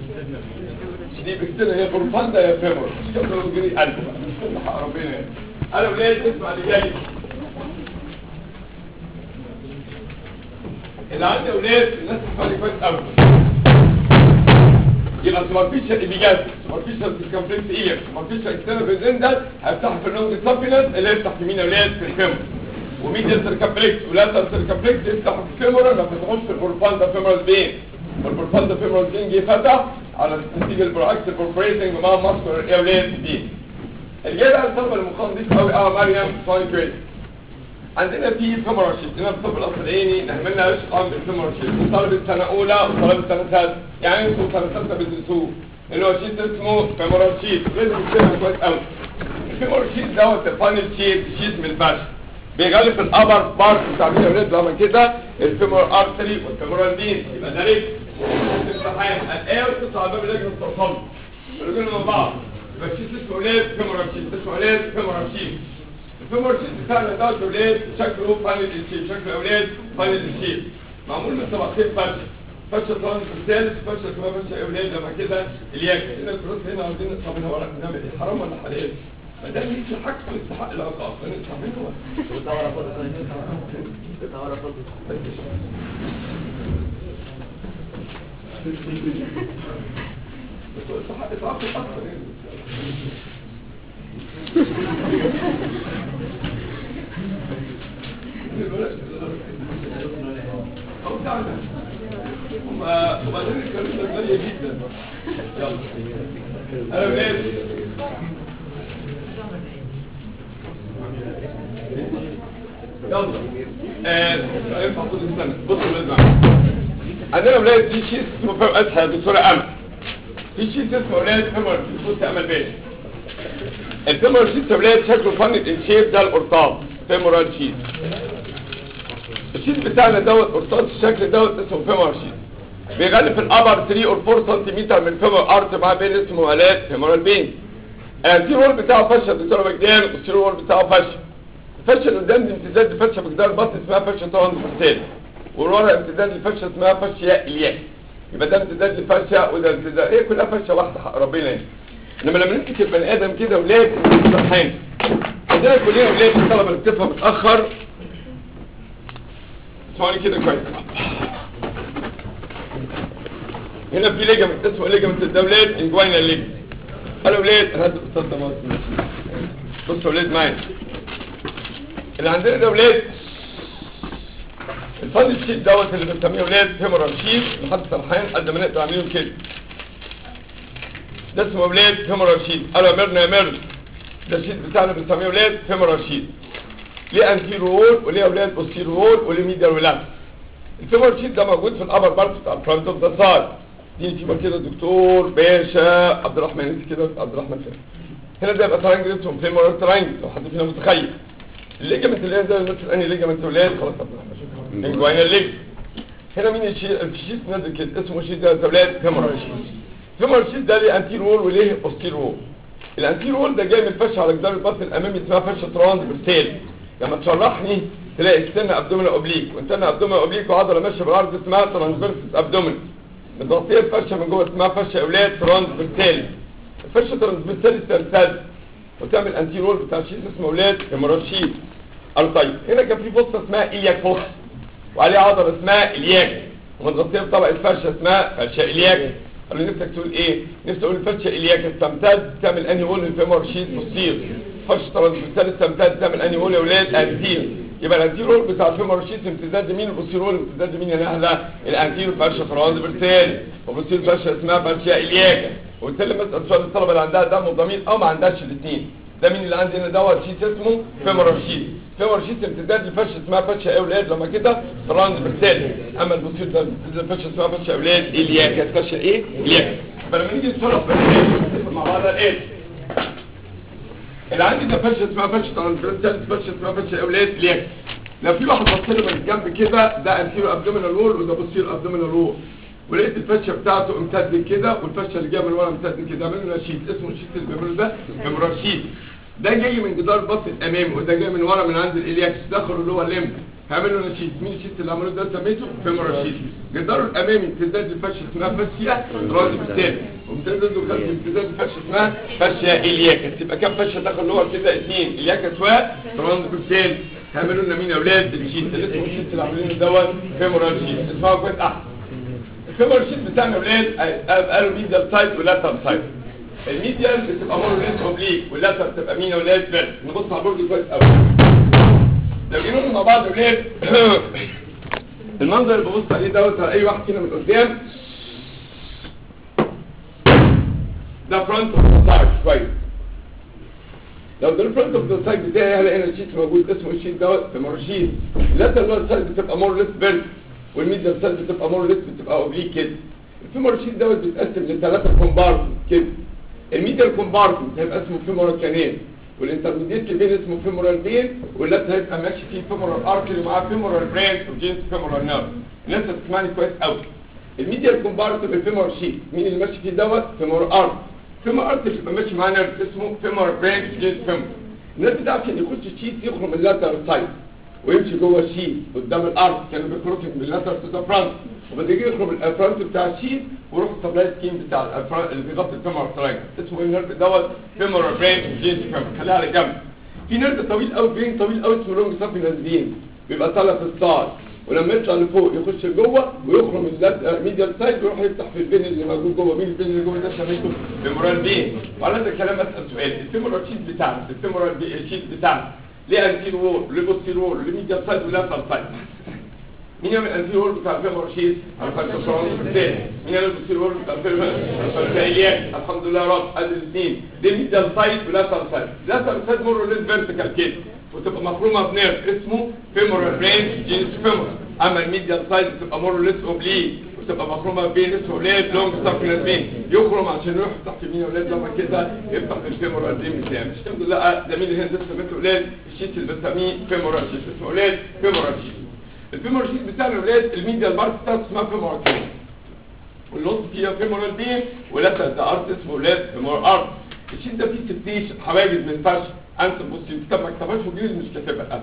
دي بكتير هي بروفاندا يا فيمور شكرا لجري قلبه بقى ربنا انا ولاد اسمع اللي جاي اللي عندي اولاد الناس تفهم كويس قوي يبقى سوبرفيشال ايبيجاز سوبرفيشال سيركمفلكس ايليك سوبرفيشال اكسترنال بيزن ده هيفتح في اللونج سابينس اللي يفتح في مين يا اولاد في الفيمور وميديال سيركمفلكس ولاتر سيركمفلكس يفتح في الفيمور ما فتحوش في البروفاندا فيمورال بين والبروفاندا فيمورال بين جه فتح على نتيجة البروكس البروبريتنج ومع ماسكولار ايوليت دي الجاي بقى الطلبة المخان دي قوي اه مريم ساين كويس عندنا في فيمورال شيت هنا في الطب الاصليني نعملنا ايش قام بالفيمورال شيت طالب السنة اولى وطالب السنة ثالثة يعني انتوا سنة ثالثة بتدرسوه اللي هو شيت اسمه فيمورال شيت لازم تفهمها كويس قوي الفيمورال شيت دوت الفاينل شيت شيت من الفشل بيغلف الابر بارت بتاع مين ولاد لما كده الفيمورال ارتري والفيمورال فين يبقى ده رجل امتحان الايه وتطلع على باب اللجنه التصل الرجل من بعض يبقى الشيت اسمه ولاد فيمورال شيت اسمه ولاد فيمورال شيت الفيمور شيت بتاعنا دوت يا ولاد شكله فانل الشيب شكله يا ولاد فانل الشيب معمول من طبقتين فرشه فرشه طبعا الثالث فرشه كمان فرشه يا ولاد لما كده الياك هنا الكروس هنا عاوزين طب هنا ورا نعمل ايه حرام ولا حلال ما دام يجي حق يستحق العقاب فنسمع منه بس هو يستحق يتعاقب اكتر يعني أو تعالى وما- وبعدين الكلام ده غالية جدا يلا انا ولاد يلا آه، ينفع طول السنة بصوا يا ولاد معايا عندنا ولاد في شيء اسمه فهم اسهل يا دكتورة امل في شيء اسمه ولاد فيمر بص يا امل باشا الفيمر شيت يا ولاد شكله فن الشيب ده القرطاس فيمورال شيت الشيت بتاعنا دوت قرطاس الشكل دوت اسمه فيمور شيت بيغلف الابر 3 اور 4 سنتيمتر من فيمور ارت مع بين اسمه ولاد فيمورال بين الانتيرول بتاعه فشه دكتوره مجدان والسيرول بتاعه فشه الفشه اللي قدام دي امتداد لفشه بجدار البطن اسمها فشه طبعا فرسال والورا امتداد لفشه اسمها فشه الياك يبقى ده امتداد لفشه وده امتداد هي كلها فشه واحده حق ربنا يعني انما لما نمسك البني ادم كده ولاد صحين عندنا كلنا ولاد الطلبه اللي بتفهم متاخر اسمعوني كده كويس هنا في ليجمنت اسمه ليجمنت الدولات انجوينا ليجمنت انا ولاد انا هدي الاستاذ ده مصر. بصوا يا ولاد معايا اللي عندنا ده ولاد الفن الشيت دوت اللي بنسميه ولاد فيمورال شيت لحد سرحان قد ما نقدر نعملهم كده ده اسمه ولاد فيمورال شيت قالوا يا ميرنا يا ميرنا ده الشيت بتاعنا بنسميه ولاد فيمورال شيت ليه انتيرو وول وليه ولاد بوستيرو وول وليه ميديال ولاد الفيمورال شيت ده موجود في الابر بارت بتاع الفرونت اوف ذا سايد دي في كده دكتور باشا عبد الرحمن انت كده عبد الرحمن فين هنا ده يبقى ترانجل اسمه فيمورال ترانجل لو حد فينا متخيل الليجمنت اللي هي ده مثل انهي ليجمنت ولاد خلاص عبد الرحمن شكرا انجوينا الليج هنا مين الشيت الشيت نازل كده اسمه شيت ده ولاد فيمورال شيت فيمورال شيت ده ليه انتير وول وليه اوستير وول الانتير وول ده جاي من الفشه على جدار البطن الامامي اسمها فشه ترانز برتيل لما تشرحني تلاقي السنة ابدومين اوبليك والسنة ابدومين اوبليك وعضله ماشيه بالعرض اسمها ترانسفيرسس ابدومين متغطيه الفشه من جوه اسمها فشه اولاد ترانسفيرسال الفشه ترانسفيرسال ترتد وتعمل انتير وول بتاع شيت اسمه اولاد هيموراشيت طيب هنا كان في فصه اسمها الياك فوكس وعليه عضله اسمها الياك ومتغطيه بطبقه فرشه اسمها فرشه الياك قال لي نفسك تقول ايه نفسي اقول الفرشه الياك استمتد تعمل انهي وول الفيمور شيت مصير فرشه ترانسفيرسال استمتد تعمل انهي وول يا اولاد انتير يبقى الانتير وول بتاع الفيمور شيت امتداد يمين والبوستير وول امتداد يمين يا نهله الانتير فرشه ترانسفيرسال وبوستير فرشه اسمها فرشه الياك قلت لي مثلا سؤال الطلبه اللي عندها دم وضمير او ما عندهاش الاثنين ده مين اللي عندي هنا دوت شيت اسمه فيمورال شيت فيمورال شيت امتداد لفرشه اسمها فرشه ايه اولاد لما كده ترانسفيرسال اما البوستير ده امتداد لفرشه اسمها فرشه اولاد الياك فرشه ايه الياك فلما نيجي نتصرف مع بعض ايه اللي عندي ده فرشه اسمها فرشه ترانسفيرسال فرشه اسمها فرشه اولاد الياك لو في واحد بص له من الجنب كده ده انتيرو ابدومينال وول وده بوستيرو ابدومينال وول ولقيت الفشه بتاعته امتد كده والفشه اللي جايه من ورا امتد كده عملوا لنا شيت اسمه الشيت اللي بيعملوا ده فيمورال شيت ده جاي من جدار البطن الامامي وده جاي من ورا من عند الالياكس دخلوا اللي هو الليمب هيعملوا لنا شيت مين الشيت اللي عملوه ده سميته فيمورال شيت جداره الامامي امتداد الفشه اسمها فاشيا ترانسفيرسال وامتداد الخلفي امتداد الفشه اسمها فاشيا الياكس يبقى كام فشه دخل جوه كده اثنين الياكس وترانسفيرسال هيعملوا لنا مين يا اولاد الشيت اللي اسمه الشيت اللي عاملينه دوت فيمورال شيت اسمعوا كويس احسن الفيمور شيت بتاعنا ولاد قالوا ميديال سايد ولاتر سايد الميديال بتبقى مور ليس اوبليك واللاتر بتبقى مين يا ولاد فيرس نبص على البورد كويس قوي لو جينا مع بعض يا ولاد المنظر اللي ببص عليه دوت على اي واحد فينا من قدام ده فرونت اوف ذا سايد كويس لو ده الفرونت اوف ذا سايد بتاعي هلاقي هنا الشيت موجود اسمه الشيت دوت فيمور شيت اللاتر سايد بتبقى مور ليس فيرس والميديال سيل بتبقى مور ليس بتبقى اوبليك كده الفيمور شيت دوت بيتقسم لثلاثه كومبارتمنت كده الميديال كومبارتمنت هيبقى اسمه فيمورال كانال والانترميديت بين اسمه فيمورال بين واللات هيبقى ماشي فيه فيمورال ارتري ومعاه فيمورال برانش وجينس فيمورال نيرف الناس هتسمعني كويس قوي الميديال كومبارتمنت الفيمورال شيت مين اللي ماشي فيه دوت فيمورال ارت فيمورال ارتري بيبقى ماشي معاه نيرف اسمه فيمورال برانش جينس فيمورال النيرف ده عشان يخش الشيت يخرج من اللاتر سايد ويمشي جوه الشيت قدام الارض كانوا بيخرجوا من اللاتر تو ذا فرونت وبعد كده يخرج من الفرونت بتاع الشيت ويروح السبلاي سكيم بتاع الفرونت اللي بيغطي الفيمور تراينجل اسمه ايه النيرف دوت فيمور برين جينز فيمور خليها على جنب في نيرف طويل قوي برين طويل قوي اسمه لونج سافينازين بيبقى طالع في الصاد ولما يطلع لفوق يخش جوه ويخرج من الميديال سايد ويروح يفتح في البين اللي موجود جوه مين البين اللي جوه ده سميته فيمورال بين وعلى هذا الكلام اسال سؤال الفيمورال شيت بتاعنا الفيمورال شيت بتاعنا ليه انتير وول ليه بوستير وول ليه ميديال سايد ولاترال سايد مين يعمل انتير وول بتاع الفيمورال شيت الفالكوسورون الثاني مين يعمل البوستير وول بتاع الفالكوسورون الحمد لله يا رب ادي الاثنين دي ميديال سايد ولاترال سايد لاترال سايد مور ليس فيرتيكال كده وتبقى مخرومه بنيرف اسمه فيمورال برين جينس فيمور اما الميديال سايد بتبقى مور ليس اوبليك وتبقى مخرومه بين اسمه ولاد لونج سافنس بين يخرم عشان يروح يفتح في مين ولاد لما كده يفتح في الفيمورال برين بتاعه مش الحمد لله زميلي هند لسه بنت ولاد الشيت اللي بسميه فيمورال شيت اسمه ولاد فيمورال شيت الفيمورال شيت بتاعنا ولاد الميديال بارت بتاعته اسمها فيمورال كين والنص فيها فيمورال بين ولاتر ده ارت اسمه ولاد فيمورال ارت الشيت ده فيه ستيش حواجز من فرش انت بصي كتاب ما كتبهاش وجيز مش كاتبها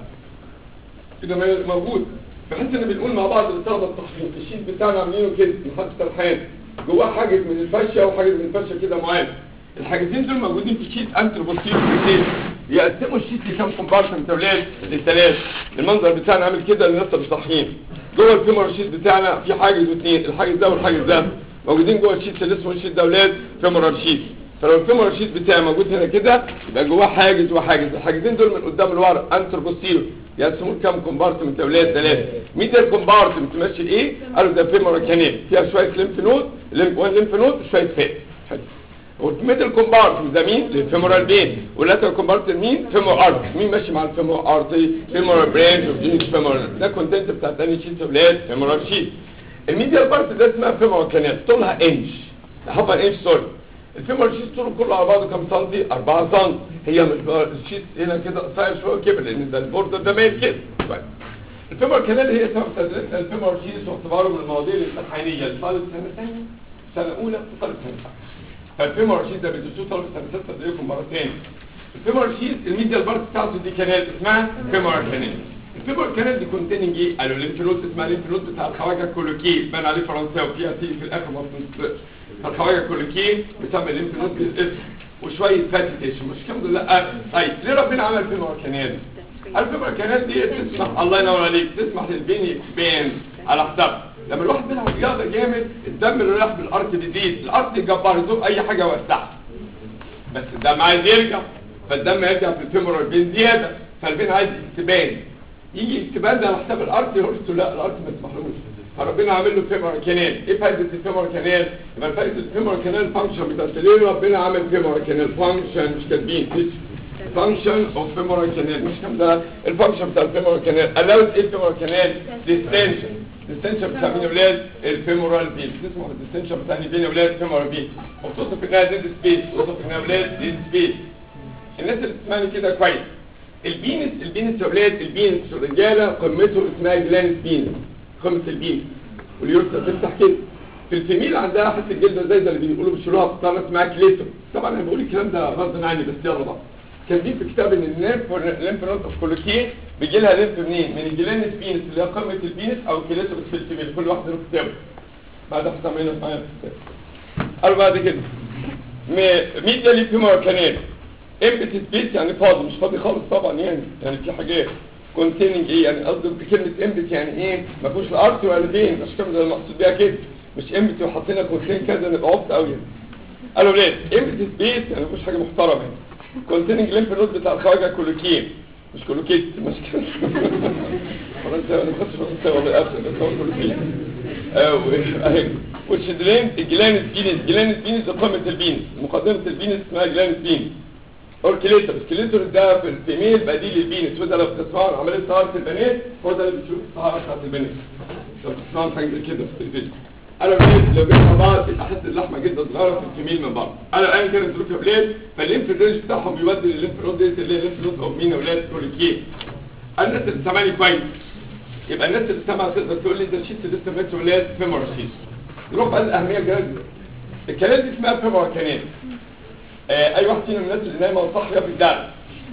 كده موجود بحيث ان بنقول مع بعض الطلبه التحضير الشيت بتاعنا عاملينه كده محدش سرحان جواه حاجز من الفشه وحاجز من الفشه كده معين الحاجزين دول موجودين في الشيت انتر بوستير كتير يقسموا الشيت لكام كومبارتمنت يا ولاد للثلاث المنظر بتاعنا عامل كده للناس اللي صاحيين جوه الفيمور شيت بتاعنا في حاجز واثنين الحاجز ده والحاجز ده موجودين جوه الشيت اللي اسمه الشيت ده ولاد فيمورال شيت فلو الفيمور شيت بتاعي موجود هنا كده يبقى جواه حاجز وحاجز الحاجزين دول من قدام لورا انتر بوستيرو يقسموه كام كومبارتمنت يا ولاد ثلاثه ميدل كومبارتمنت ماشي ايه قالوا ده فيمور كانال فيها شويه ليمف نود ليمف وان ليمف نود وشويه فات حلو والميدل كومبارتمنت ده مين للفيمورال بين واللاترال كومبارتمنت مين فيمور ارت مين ماشي مع الفيمور ارتي فيمورال برانش اوف جينيس فيمور ده كونتنت بتاع تاني شيت يا ولاد فيمورال شيت الميديال بارت ده اسمها فيمور كانال طولها انش حبه انش سوري الفيمور شيت طوله كله على بعضه كام سنتي 4 سم هي مش الشيت هنا كده قصير شويه كبر لان ده البوردر ده مايل كده طيب الفيمور كانال هي سبب تدريسنا الفيمور شيت واعتباره من المواضيع الامتحانيه لطالب سنه ثانيه سنه اولى وطالب سنه ثانيه فالفيمور شيت ده بيدرسوه طالب سنه سته تدريكم مره ثانيه الفيمور شيت الميديال بارت بتاعته دي كانال اسمها فيمور كانال الفيبر كانال دي كونتيننج ايه قالوا الليمف نود اسمها الليمف نود بتاع الخواجه الكولوكي بان عليه فرنساوي فيها تي في الاخر ما بتنطقش الخواجه الكولوكي بتسمى الليمف نود بالاسم وشويه فاتيتيشن مش الحمد لله طيب ليه ربنا عمل فيبر كانال الفيبر كانال دي تسمح الله ينور عليك تسمح للبين يكسباند على حساب لما الواحد بيلعب رياضه جامد الدم اللي رايح بالارض بيزيد الارض الجبار يزوق اي حاجه وسعها بس الدم عايز يرجع فالدم يرجع في الفيمورال بين زياده فالبين عايز اكسباند يجي اكتبال ده على حساب الارض يقول له لا الارض ما تسمحلوش فربنا عامل له فيمور كانال ايه فايده الفيمور كانال يبقى فايده الفيمور كانال فانكشن بتاعت ليه ربنا عامل فيمور كانال فانكشن مش كاتبين فانكشن اوف فيمور كانال مش كام ده الفانكشن بتاع الفيمور كانال الاوز ايه الفيمور كانال ديستنشن ديستنشن بتاع مين يا اولاد الفيمورال بين تسمع الديستنشن بتاع مين يا اولاد فيمورال بين وبتوصف انها ديد سبيس وبتوصف انها اولاد ديد سبيس الناس اللي بتسمعني كده كويس البينس البينس يا ولاد البينس في الرجاله قمته اسمها جلانس بينس قمه البينس واليورثا تفتح كده في الفيميل عندها حته جلده زي ده اللي بيقولوا بيشيلوها بطانه اسمها كليتو طبعا انا بقول الكلام ده غصب عني بس يلا بقى كاتبين في كتاب ان النيرف والليمف نود اوف كولوكي بيجي لها ليمف منين؟ من الجلانس بينس اللي هي قمه البينس او الكليتو في الفيميل كل واحد له كتابه بعد حسام هنا معايا في الكتاب قالوا بعد كده ميديالي فيمور كانال امبتي سبيس يعني فاضي مش فاضي خالص طبعا يعني يعني في حاجات كونتيننج ايه يعني قصدي بكلمه امبتي يعني ايه ما فيهوش لا ارت ولا بين مش كده زي المقصود بيها كده مش امبتي وحاطين كونتين كذا نبقى عبط قوي يعني قالوا ليه امبتي سبيس يعني ما فيهوش حاجه محترمه يعني كونتيننج ليمف نود بتاع الخواجه كولوكين مش كولوكيت مش كده فرنسا انا بخش فرنسا والله قافل بس هو كولوكين اهي والشدرين الجلانس بينس جلانس بينس ده قمه البينس مقدمه البينس اسمها جلانس بينس اوركيليتر الكليتور ده في الفيميل بديل البينس وده لو بتسمعوا عمليه طهاره البنات هو ده اللي بتشوف الطهاره بتاعت البنات لو بتسمعوا حاجه زي كده في التلفزيون انا بقيت لو جينا مع بعض احس اللحمه جدا صغيره في الفيميل من بعض انا الان كانت ظروف اولاد فالليمف رينج بتاعهم بيودي للليمف نود ديت اللي هي الليمف نود اوف مين اولاد كوليكين الناس اللي سامعني كويس يبقى الناس اللي سامعه تقدر تقول لي ده الشيت لسه ماتش ولاد فيمور شيت نروح بقى الاهميه الجايه الكلام دي اسمها فيمور كانال آه اي واحد فينا من الناس اللي نايمه وصاحيه في الدرس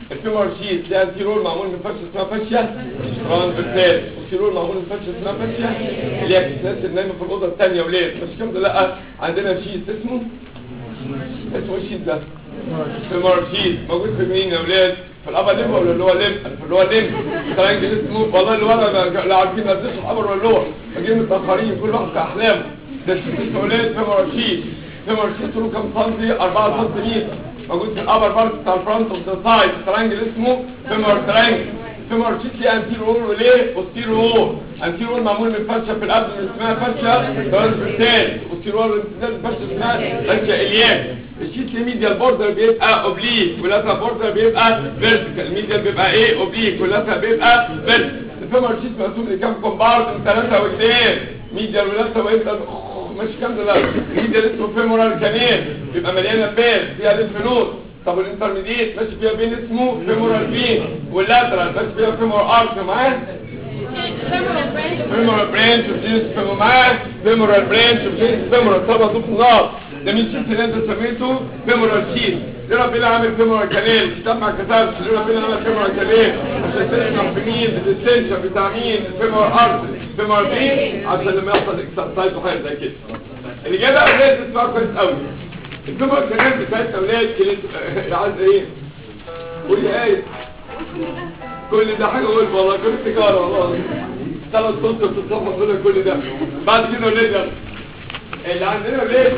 الفيمور شيت ليها انتيرول معمول من فرشه اسمها فاشيا ترانسفيرسال والتيرول معمول من فرشه اسمها فاشيا اللي هي الناس اللي نايمه في الاوضه الثانيه وليه مش كده لا عندنا شيت اسمه اسمه ايه الشيت ده فيمور شيت موجود في مين يا ولاد في الابر ليم ولا اللي هو ليم في اللي هو ليم ترانجل اسمه والله اللي ورا لا عارفين ادرسوا الابر ولا اللور جايين متاخرين كل واحد في احلامه ده الشيت اسمه ولاد فيمور شيت فيمور شيت طوله كام سنتي 4 سنتيمتر موجود في الابر بارت بتاع الفرونت اوف ذا سايد ترانجل اسمه فيمور ترانجل فيمور شيت ليه انتيرور وليه بوستيرور انتيرور معمول من فرشه في الابد اسمها فرشه ترانسفيرسال بوستيرور امتداد فرشه اسمها فرشه الياك الشيت الميديال بوردر بيبقى اوبليك واللاترال بوردر بيبقى فيرتيكال الميديال بيبقى ايه اوبليك واللاترال بيبقى فيرتيكال الفيمور شيت مقسوم لكام كومبارت من ثلاثه واثنين ميديال واللاترال ويبقى مش كام ده لا ميديال اسمه فيمورال كانيل بيبقى مليانه بيل فيها ليمف نود طب الانترميديت ماشي فيها بين اسمه فيمورال بين واللاترال ماشي فيها فيمور ارك معاه فيمورال برانش اوف جينس فيمور معاه فيمورال برانش اوف جينس فيمورال طبعا ضوء النار ده مين الشيت اللي انت سميته فيمورال شيت ليه ربنا عامل فيمورال كانيل كتاب ما كتبش ليه ربنا عمل فيمورال كانيل عشان تفهم في مين الديستنشن بتاع مين الفيمور ارك فيمور بين عشان لما يحصل اكسرسايز وحاجه زي كده الاجابه اولاد تسمعها كويس قوي الفيمور كانيل بتاعت اولاد كلمه عايز ايه قولي ايه كل ده حاجه قول والله كل تجاره والله ثلاث صوت بتتصفى كل كل ده بعد كده ولاد يلا. اللي عندنا ولاد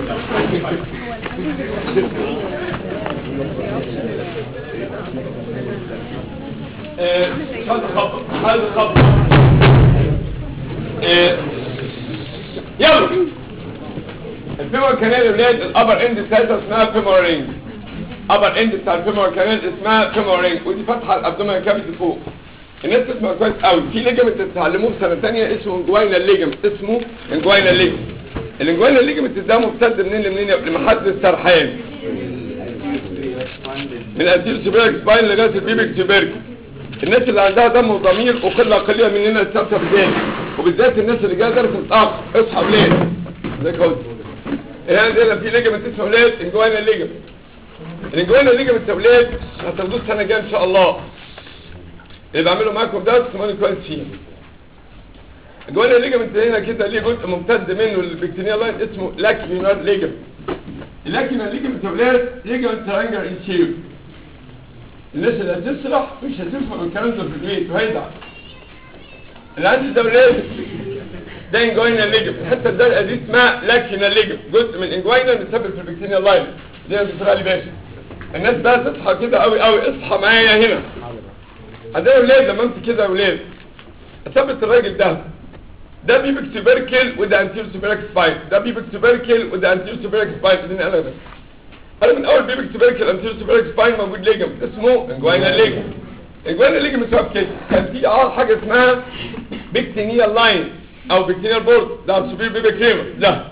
آه، خد خبط خد خبط آه، يلا الفيمور كانال يا ولاد الابر اند بتاعتها اسمها فيمور رينج ابر اند بتاع الفيمور كانال اسمها فيمور رينج ودي فتحه الابدومين كافيتي فوق الناس تسمع كويس قوي في ليجمنت تتعلموه في سنه ثانيه اسمه انجوينال ليجمنت اسمه انجوينال ليجمنت الانجوينال ليجمنت ده ممتد منين لمنين لمحل السرحان من الانتير سوبيرك سباين لغايه البيبك سوبيرك الناس اللي عندها دم وضمير وقله قليله مننا السبسه بذلك وبالذات الناس اللي جايه درس متاخر اصحى بليل ازيك يا ولد هنا عندنا في ليجمنت اسمه ولاد انجوينال ليجمنت الانجوينال ليجمنت يا ولاد هتاخدوه السنه الجايه ان شاء الله اللي بعمله معاكم ده تسمعوني كويس فيه الجوانب الليجمنت هنا كده ليه جزء ممتد منه البكتيريا لاين اسمه لاكيونار ليجمنت اللاكيونار ليجمنت يا ولاد ليجمنت ترانجر ان شيب الناس اللي هتسرح مش هتفهم الكلام ده في البيت وهيزعل اللي عندي ده ولاد ده انجوينال ليجمنت الحته الزرقاء دي اسمها لاكيونار ليجمنت جزء من انجوينال بتسبب في البكتيريا لاين زي ما بتقول علي باشا الناس بقى تصحى كده قوي قوي اصحى معايا هنا عندنا ولاد لما انت كده يا ولاد اثبت الراجل ده ده بيبك تبركل وده انتير سوبريك سباين ده بيبك تبركل وده انتير سوبريك سباين اديني انا ده انا من اول بيبك تبركل انتير سوبريك سباين موجود ليجمنت اسمه انجوينا ليجمنت انجوينا ليجمنت سبب كده كان في اه حاجه اسمها بيكتينيال لاين او بيكتينيال بورد ده سوبر بيبك كريمر ده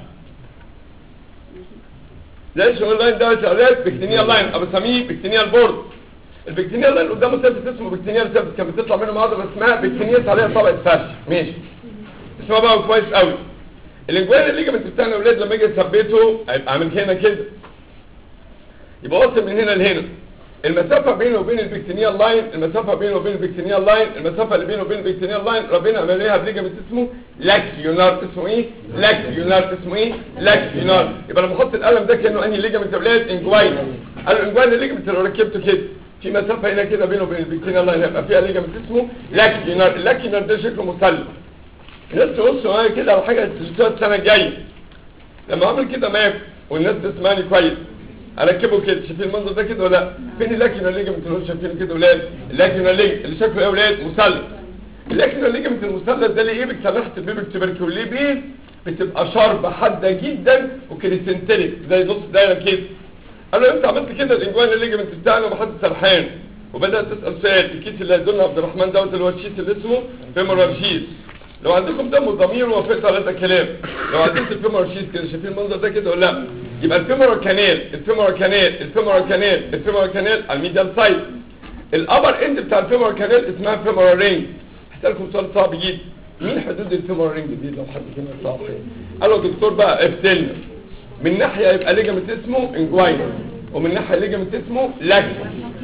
ده شو اللاين ده شغال بيكتينيال لاين او بسميه بيكتينيال بورد البكتيريا اللي قدامه سيرفس اسمه بكتيريا سيرفس كان بتطلع منه معضله اسمها بكتيريا عليها طبقه فرش ماشي اسمها بقى كويس قوي الانجوان الليجمنت بتاع الاولاد لما اجي اثبته هيبقى عامل هنا كده يبقى واصل من هنا لهنا المسافة بينه وبين البكتينيال لاين المسافة بينه وبين البكتينيال لاين المسافة اللي بينه وبين البكتينيال لاين ربنا عمل ليها بليجمنت اسمه لاكسيونار اسمه ايه لاكسيونار اسمه ايه لاكسيونار يبقى لما احط القلم ده كانه انهي ليجمنت يا اولاد انجوين الانجوين الليجمنت اللي ركبته كده في مسافة هنا كده بينه وبين البكتيريال لاين هيبقى فيها ليجمنت اسمه لاكسيونار اللاكسيونار ده شكله مثلث الناس تبص معايا كده على حاجة تشتغل السنة الجاية لما اعمل كده ماب والناس تسمعني كويس اركبه كده شايفين المنظر ده كده ولا لا فين اللاكينال ليجمنت اللي شايفينه كده ولاد اللاكينال ليجمنت اللي شكله ايه يا ولاد مثلث اللاكينال ليجمنت المثلث ده ليه ايه بتسامحت البيبك تبركل ليه بيه بتبقى شاربه حاده جدا وكريسنتريك زي نص دايره كده انا امتى عملت كده الانجوان الليجمنت بتاعنا ومحدش سرحان وبدات تسال سؤال الكيس اللي هيدولنا عبد الرحمن دوت اللي هو الشيت اللي اسمه فيمورال شيت لو عندكم دم وضمير ووافقت على ده كلام لو عديت الفيمورال شيت كده شايفين المنظر ده كده ولا لا يبقى الفيمورال كانال الفيمورال كانال الفيمورال كانال الفيمورال كانال على الميديال سايد الابر اند بتاع الفيمورال كانال اسمها فيمورال رينج هسألكم سؤال صعب جدا مين حدود الفيمورال رينج دي لو حد كده صعب قالوا يا دكتور بقى افتلنا من ناحيه يبقى ليجمنت اسمه انجوين ومن ناحيه ليجمنت اسمه لاكس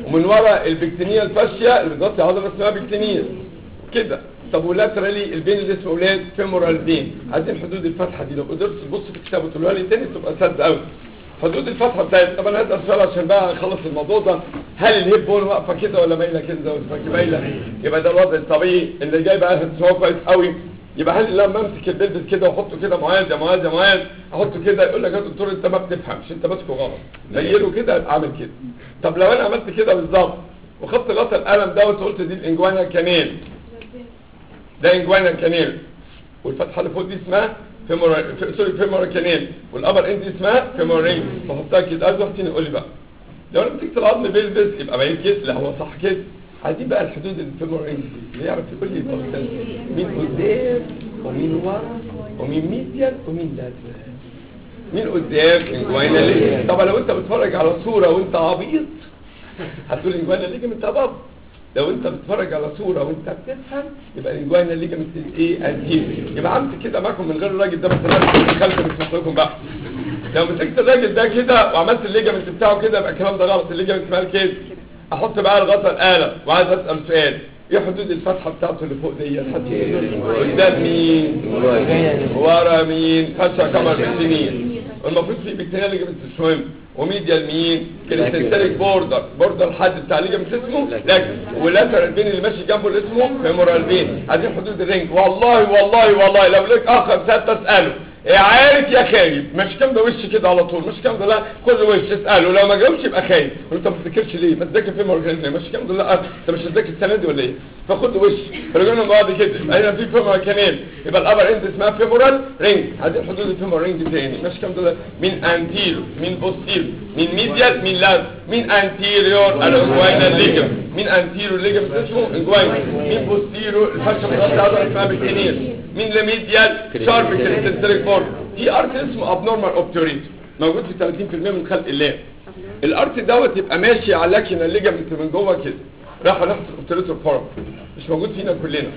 ومن ورا البكتينيه الفاشيه اللي بتغطي عضله اسمها بكتينيه كده طب ولاترالي البين اللي اسمه ولاد فيمورال بين عايزين حدود الفتحه دي لو قدرت تبص في الكتاب وتقولها لي تاني تبقى سد قوي حدود الفتحه بتاعت طب انا هسال سؤال عشان بقى اخلص الموضوع ده هل الهيب بون واقفه كده ولا مايله كده زي ما اسمها مايله يبقى ده الوضع الطبيعي اللي جاي بقى هتسمعه كويس قوي يبقى هل لما امسك البلبس كده واحطه كده معاذ يا معاذ يا معاذ احطه كده يقول لك يا دكتور انت ما بتفهمش انت ماسكه غلط نيله كده يبقى اعمل كده طب لو انا عملت كده بالظبط وخدت غطا القلم دوت وقلت دي الانجوانا كانيل ده انجوانا كانيل والفتحه اللي فوق دي اسمها فيمورال في- سوري فيمورال كانيل والابر اند دي اسمها فيمورين بحطها كده عايز واحد تاني يقول لي بقى لو انا مسكت العظم بيلبس يبقى باين كده لا هو صح كده عايزين بقى الحدود الفيمورين دي اللي يعرف يقول لي البرسنت مين قدام ومين ورا ومين ميديان ومين لاترال مين قدام انجوانا ليه طبعا لو انت بتتفرج على صوره وانت عبيط هتقول انجوانا ليجمنت اباب لو انت بتتفرج على صوره وانت بتفهم يبقى الانجوانا ليجمنت ايه انتير يبقى عملت كده معاكم من غير الراجل ده بس انا دخلت مش لكم بقى لو مسكت الراجل ده كده وعملت الليجمنت بتاعه كده يبقى الكلام ده غلط الليجمنت مال كده احط بقى الغطا الآلة وعايز اسال سؤال ايه حدود الفتحه بتاعته اللي فوق دي حد قدام مين ورا مين فتحه كمر بالسنين المفروض في بكتيريا ليجمنت مش مهم وميديال مين كريستاليك بوردر بوردر حد بتاع ليجمنت اسمه لكن واللاترال بين اللي ماشي جنبه اللي اسمه فيمورال بين عايزين حدود الرينج والله والله والله لو لك اخ سته اساله إيه عارف يا خايب مش كام ده وش كده على طول مش كام ده لا كل وش اساله لو ما جاوبش يبقى خايب انت ما بتذاكرش ليه ما تذاكر فين مورجان مش كام ده لا انت مش هتذاكر السنه دي ولا ايه فخد وش فرجعنا مع بعض كده يبقى هنا في فيمورال كانال يبقى الابر اند اسمها فيمورال رينج عايزين حدود الفيمورال رينج تاني مش كام ده لا مين انتيرو مين بوستيرو مين ميديال مين لات مين انتيريور الانجوينال ليجم مين انتيريور ليجم اسمه انجوين مين بوستيرو الفشل بتاعت عضله اسمها بالكنير مين لميديال شارب كريستاليك بورد في ارت اسمه ابنورمال اوبتوريت موجود في 30% من خلق الله الارت دوت يبقى ماشي على لاكينا الليجمنت من جوه كده راح ناحيه الاوبتوريتور فورم مش موجود فينا كلنا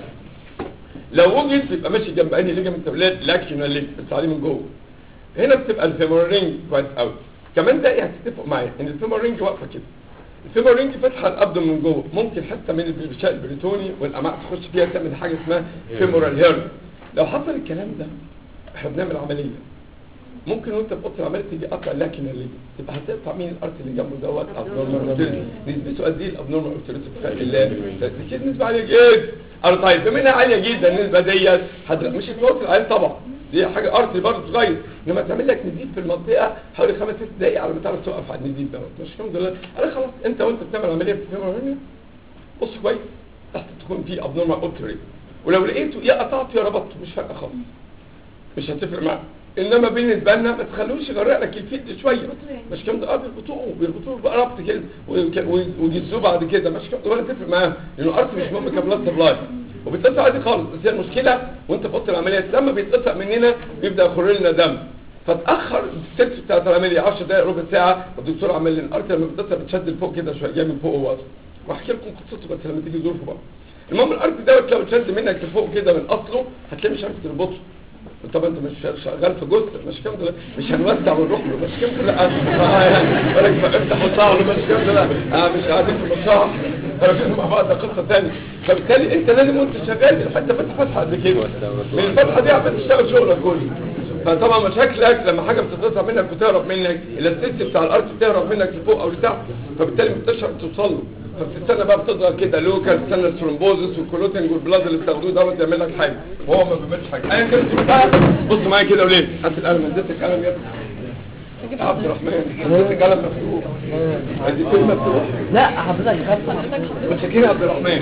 لو وجد يبقى ماشي جنب انهي ليجمنت ولاد لاكينا ليجمنت بس عليه من جوه هنا بتبقى الفيمور رينج كويس قوي كمان ده يعني هتتفقوا معايا ان الفيمور رينج واقفه كده الفيمور رينج فاتحه الابدن من جوه ممكن حته من الغشاء البريتوني والامعاء تخش فيها تعمل حاجه اسمها فيمورال هيرن لو حصل الكلام ده احنا بنعمل عمليه ممكن وانت بتقطع العمليه تيجي قطع لكن اللي تبقى هتقطع مين الارت اللي جنبه دوت ابنورمال اوبتيريتي نسبته قد ايه الابنورمال اوبتيريتي في خلق الله دي كده نسبه عاليه جدا اه طيب بما انها عاليه جدا النسبه ديت هت- مش هتموت العيان طبعا دي حاجه ارت برضه صغير انما تعمل لك نزيف في المنطقه حوالي خمس ست دقائق على ما تعرف توقف على النزيف دوت مش الحمد لله انا خلاص انت وانت بتعمل عمليه في الفيمور بص كويس تحت تكون في ابنورمال اوبتيريتي ولو لقيته يا قطعته يا ربطته مش فارقه خالص مش هتفرق معاه انما بالنسبه لنا ما تخلوش يغرق لك الفيد شويه مش كام ده اه بيربطوه بيربطوه بقى ربط كده وك- و- ويجزوه بعد كده مش كام ده ولا تفرق معاه لانه الارض مش مهم كبلاد سبلاي وبيتقطع عادي خالص بس هي المشكله وانت في اوضه العمليات لما بيتقطع مننا بيبدا يخر لنا دم فتاخر الست بتاعت العمليه 10 دقائق ربع ساعه الدكتور عمل لنا الارض لما بتقطع بتشد لفوق كده شويه جاي من فوق هو اصلا واحكي لكم قصته بس لما تيجي ظروفه بقى المهم الارض دوت لو اتشد منك لفوق كده من اصله هتلاقي مش عارف تربطه طب انت مش شغال في جزء مش كام ده مش هنوسع ونروح له مش كام ده لا اه يعني ولك افتح وسع له مش كام ده لا اه مش قاعدين في المصاحف راجعين مع بعض ده قصه ثانيه فبالتالي انت لازم وانت شغال الحته فتح فتحه قد كده من الفتحه دي عمال تشتغل شغلك كله فطبعا مشاكلك لما حاجه بتتقطع منك وتهرب منك الاستيس بتاع الارض بتهرب منك لفوق او لتحت فبالتالي ما بتقدرش توصل له فبتستنى بقى بتضغط كده لوكال تستنى الثرومبوزس والكلوتنج والبلاد اللي بتاخدوه دوت يعمل لك حاجه وهو ما بيعملش حاجه ايا كانت بقى بص معايا كده وليه هات القلم اديتك قلم يا ابني يا عبد الرحمن اديتك قلم مفتوح اديتك مفتوح لا حضرتك خمسة متشكرين يا عبد الرحمن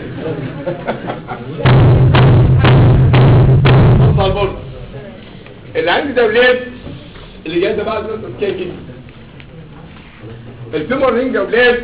بص على البورد اللي عندي ده ولاد اللي جاي ده بقى الناس كده كده الفيمور رينج يا ولاد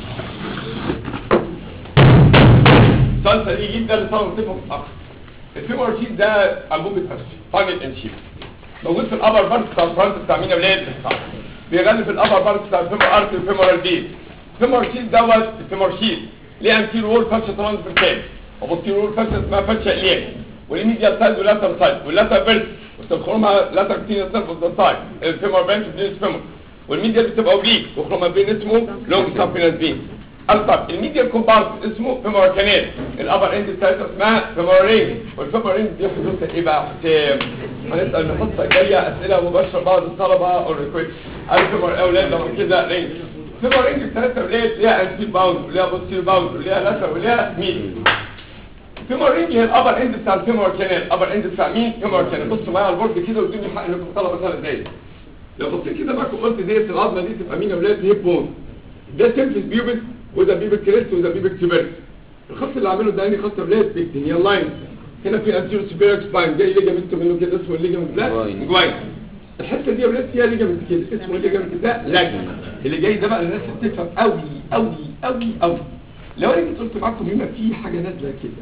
صلصه دي جدا اللي طبعا بتفهم اكتر الفيمور شيت ده انبوبه فشل فاجل انشيب موجود في الابر بارت بتاع الفرونت بتاع مين يا ولاد بيغني في الابر بارت بتاع الفيمور ارت والفيمور البيت الفيمور شيت دوت الفيمور شيت ليه انتير وول فاشة ترانسفيرتال وبوستير وول فاشة اسمها فاشة الياس والميديا سايد واللاتر سايد واللاتر بيرس وتدخلهم لاتر كتير سيرف اوف ذا سايد الفيمور بنش بنيس فيمور والميديا اللي بتبقى اوبليك وخروما بين اسمه لونج سابينس بين طب الميديال كومباوند اسمه فيمورال كانال الابر اند بتاعتها اسمها فيمورال رينج والفيمورال رينج دي حدوثها ايه بقى حسام هنسال الحصه الجايه اسئله مباشره بعض الطلبه او ريكويست الفيمورال اولاد لما كده رينج فيمورال رينج بتاعتها اولاد ليها انتي باوند وليها بوستير باوند وليها لاتر وليها ميديال فيمور رينج هي الابر اند بتاع الفيمور كانال الابر اند بتاع مين فيمور كانال بصوا معايا على البورد كده وادوني حق انكم طلبه ثلاث دقايق لو بصيت كده معاكم قلت ديت العظمه دي تبقى مين يا اولاد هيب بون ده سيرفيس بيوبس وده بيبك كريست وده بيبك تيوبرس الخط اللي عامله ده انهي خط يا اولاد بيكتينيال لاين هنا في انتيرو سوبيريور سباين جاي ليجامنت منه كده اسمه الليجامنت ده جواين. جواين الحته دي يا اولاد فيها ليجامنت كده اسمه الليجامنت ده لاج اللي جاي ده بقى الناس اللي بتفهم قوي قوي قوي قوي لو انا جيت قلت معاكم هنا في حاجه نازله كده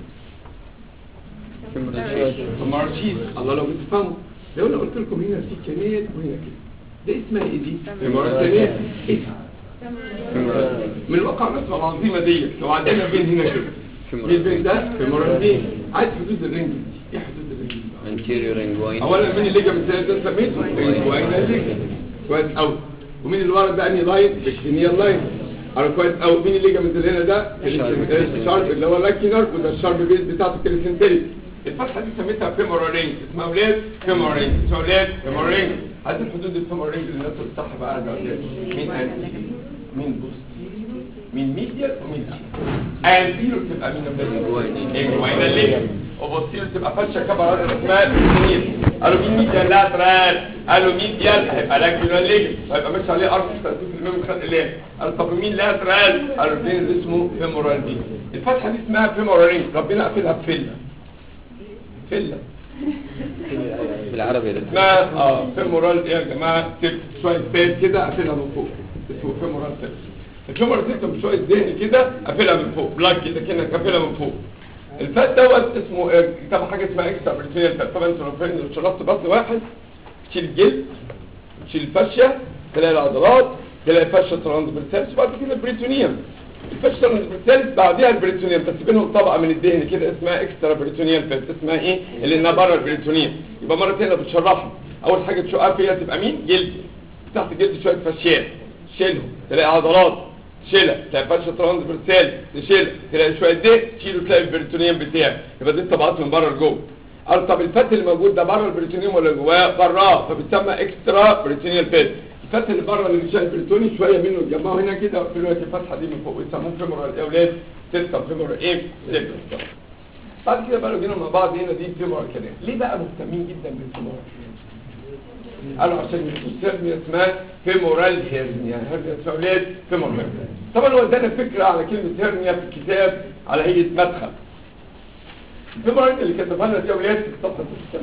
مارشيز الله لو بتفهموا لو انا قلت لكم هنا في كنات وهنا كده ده اسمها ايه دي؟ كنات ايه من الواقع نسمع العظيمه دي لو عندنا بين هنا كده مين بين ده في مرتين عايز حدود الرنج دي ايه حدود الرنج دي؟ anterior inguine اولا مين الليجامنت ده سميته الجوين ده الليجامنت كويس قوي ومين اللي ورا ده انهي لاين بكتينيال لاين عارف كويس قوي مين الليجامنت اللي هنا ده الشارب اللي هو لاكينر وده الشارب بيز بتاعته كريسنتريك الفتحه دي سميتها فيمورال رينج اسمها اولاد فيمورال رينج اسمها اولاد فيمورال رينج عايزين حدود الفيمورال رينج للناس اللي صح بقى ارجع تاني مين انتي مين بوستيريور مين ميديال ومين انتيريور تبقى مين انجوين الليجامنت وبوستيريور تبقى فشه كبر هذا اسمها السنين قالوا مين ميديال لاترال قالوا ميديال هيبقى لاكينر ليجامنت وهيبقى ماشي عليه ارض 30% من خلق الليل قالوا طب مين لاترال قالوا الاثنين اللي اسمه فيمورال دي الفتحه دي اسمها فيمورال رينج ربنا قافلها بفله فله بالعربي ده اسمها اه فيمورال ايه يا جماعه تب شويه فات كده قافلها من فوق اسمه فيمورال تب الفيمورال سيستم شويه ذهني كده قافلها من فوق بلاك كده كده قافلها من فوق الفات دوت اسمه آه، كتاب حاجه اسمها اكسترا بريتونيال فات طبعا انتوا لو فاكرين لو شربت بطن واحد تشيل الجلد تشيل الفاشيه تلاقي العضلات تلاقي فاشيه ترانسفيرسالس وبعد كده البريتونيوم الفاشيه ترانسفيرسالس بعديها البريتونيوم بس بينهم طبقه من الدهن كده اسمها اكسترا بريتونيال فات اسمها ايه اللي انها بره البريتونيوم يبقى مرتين لو بتشرحها اول حاجه تشقها فيها تبقى مين جلد تحت الجلد شويه فاشيات شيلهم تلاقي عضلات تشيلها تلاقي فاشيه ترانسفيرسال تشيلها تلاقي شويه زيت تشيله تلاقي البريتونيوم بتاعك يبقى دي الطبقات من بره لجوه قال طب الفات اللي موجود ده بره البريتونيوم ولا جواه براه فبيتسمى اكسترا بريتونيال فات الفات اللي بره اللي بيشيل البريتوني شويه منه يتجمعوا هنا كده ويقفلوا لك الفتحه دي من فوق ويسموه فيمورال الاولاد سيستم فيمورال ايه سيستم بعد كده بقى لو جينا مع بعض هنا دي فيمورال كلام ليه بقى مهتمين جدا بالفيمورال قالوا عشان الهرنيا اسمها فيمورال هيرنيا هيرنيا اسمها اولاد فيمورال هيرنيا طبعا هو ادانا فكره على كلمه هيرنيا في الكتاب على هيئه مدخل الفيمورال اللي كتبها لنا دي اولاد في الصفحه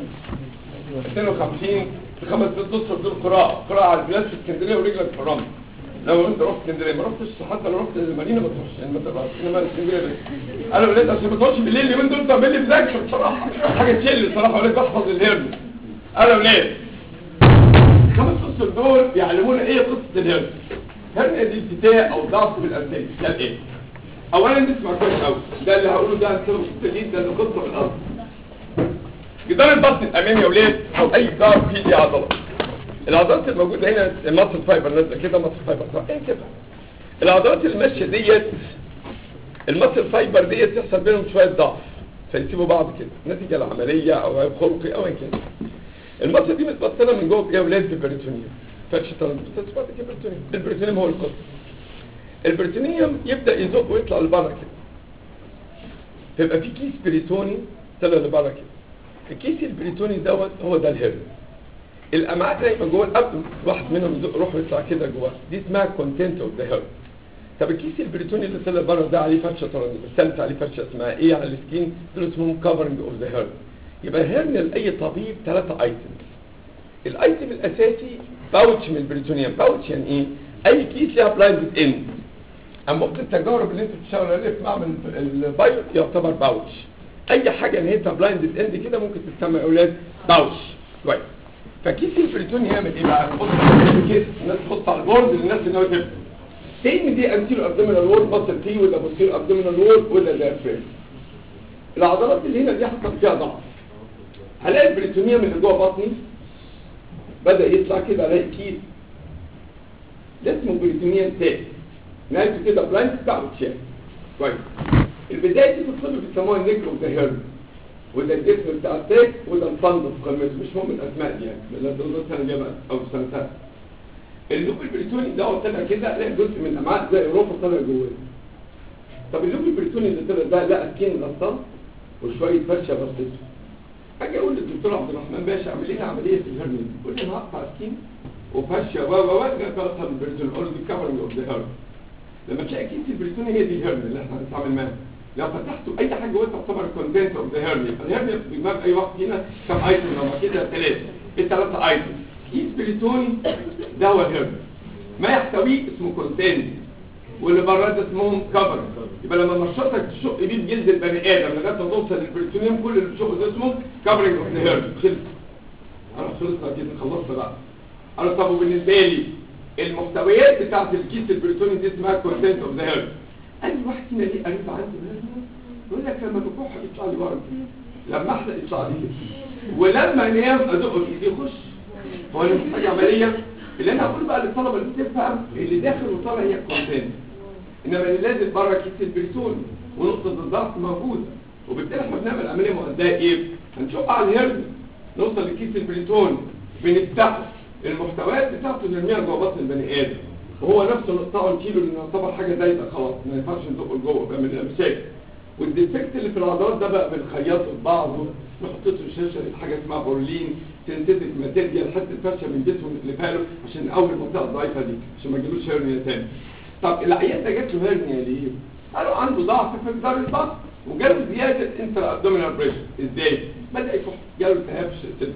52 في خمس ست اشهر دول قراءه قراءه على البلاد في اسكندريه ورجلك في الرمل لو انت رحت اسكندريه ما رحتش حتى لو رحت المدينه ما تروحش يعني ما تقراش انما اسكندريه بس انا ولاد عشان ما تقعدش بالليل اليومين دول تعمل لي مذاكره بصراحه حاجه تشيل بصراحه ولاد بحفظ الهرم انا ولاد خمس اشهر دول بيعلمونا ايه قصه الهرم هرم دي التتاء او ضعف في الانسان ده ايه اولا نسمع كويس قوي ده اللي هقوله ده سبب التدليل ده اللي قصه في الارض جدار البطن الامامي يا ولاد او اي جدار فيه دي عضله العضلات الموجوده هنا المصل فايبر نازله كده مصل فايبر صح ايه كده العضلات الماشيه ديت المصل فايبر ديت يحصل بينهم شويه ضعف فيسيبوا بعض كده نتيجه لعمليه او عيب خلقي او اي كده المصل دي متبطنه من جوه يا ولاد بالبريتونيوم فرش ترانسبورتات بعد كده البريتونيوم البريتونيوم هو القصه البريتونيوم يبدا يزق ويطلع لبره كده فيبقى في كيس بريتوني طلع لبره كده الكيس البريتوني دوت هو ده الهرم الامعاء دايما جوه الابدن واحد منهم يزق روح ويطلع كده جوه دي اسمها كونتنت اوف ذا هيرم طب الكيس البريتوني اللي طلع بره ده عليه فرشه ترانسفيرسالت عليه فرشه اسمها ايه على السكين دول اسمهم كفرنج اوف ذا هيرم يبقى هيرم لاي طبيب ثلاثه ايتمز الايتم الاساسي باوتش من البريتونيوم باوتش يعني ايه اي كيس ليها بلايند اند اما وقت التجارب اللي انتوا بتشتغلوا عليها في معمل البايو يعتبر باوتش اي حاجه نهايتها بلايند اند كده ممكن تسمى يا اولاد باوتش كويس فكيس البريتون يعمل ايه بقى بص كده الناس تبص على البورد للناس اللي هو تفهم تاني دي انتيرو ابدومينال وول بطل فيه ولا بوستيرو ابدومينال وول ولا دايفرام العضلات اللي هنا دي حصل فيها ضعف هلاقي البريتونيوم اللي جوه بطني بدا يطلع كده الاقي كيس ده اسمه بريتونيوم تاني نهايته كده بلاند بتاع وتشال كويس البدايه دي في الطب بيسموها النيكرو ده هيرن وده الجسم بتاع التاج وده الفند في قمته مش مهم الاسماء دي يعني لا ده ده سنه جايه بقى او سنه ثالثه اللوب البريتوني ده طلع كده لاقي جزء من الامعاء زي اوروبا طلع جواه طب اللوب البريتوني اللي طلع ده لقى سكين غطاه وشويه فرشه بسيطه اجي اقول للدكتور عبد الرحمن باشا اعمل لنا عمليه في الهرنيه يقول لي انا هقطع سكين وفشه و و و اقطع البريتوني اقول له دي كفرنج اوف ذا هيرن لما تلاقي كيس البريتوني هي دي الهرنيه اللي احنا هنتعامل معاها لو فتحتوا اي حاجه جوه تعتبر كونتنت اوف ذا هيرنيا الهيرنيا في دماغ اي واحد فينا كم ايتم لو كده ثلاثه الثلاثه ايتم كيس بريتوني ده هو الهيرنيا ما يحتويه اسمه كونتنت واللي بره ده اسمهم كفر يبقى لما مشطك تشق بيه بجلد البني ادم لغايه ما توصل للبريتونيوم كل اللي بتشقه ده اسمه كفرنج اوف ذا هيرنيا خلص انا خلصنا كده خلصت بقى انا طب وبالنسبه لي المحتويات بتاعت الكيس البريتوني دي اسمها كونتنت اوف ذا هيرنيا اي واحد فينا ليه قريب عنده هرنيا يقول لك لما بكح يطلع لي ورد لما احلق يطلع لي كده ولما انام ادق بايدي يخش هو انا محتاج عمليه اللي انا هقول بقى للطلبه اللي بتفهم اللي داخل وطالع هي الكونتنت انما اللي نازل بره كيس البريتوني ونقطه الضغط موجوده وبالتالي احنا بنعمل عمليه مؤداه ايه؟ هنشق على الهرنيا نوصل لكيس البريتوني بنفتحه المحتويات بتاعته نرميها جوه بطن البني ادم وهو نفسه نقطعه نشيله لانه يعتبر حاجه زايده خلاص ما ينفعش ندقه لجوه بيعمل لنا مشاكل والديفكت اللي في العضلات ده بقى بنخيطه في بعضه نحط له شاشه حاجه اسمها بورلين سينثيتك ماتيريال حتى الفرشه من جسمه نقلبها له عشان نقوي المنطقه الضعيفه دي عشان ما يجيلوش هرنيا تاني طب العيان ده جات له هرنيا ليه؟ قالوا عنده ضعف في جدار البطن وجاله زياده انتر ابدومينال بريشر ازاي؟ بدا يكح جاله التهاب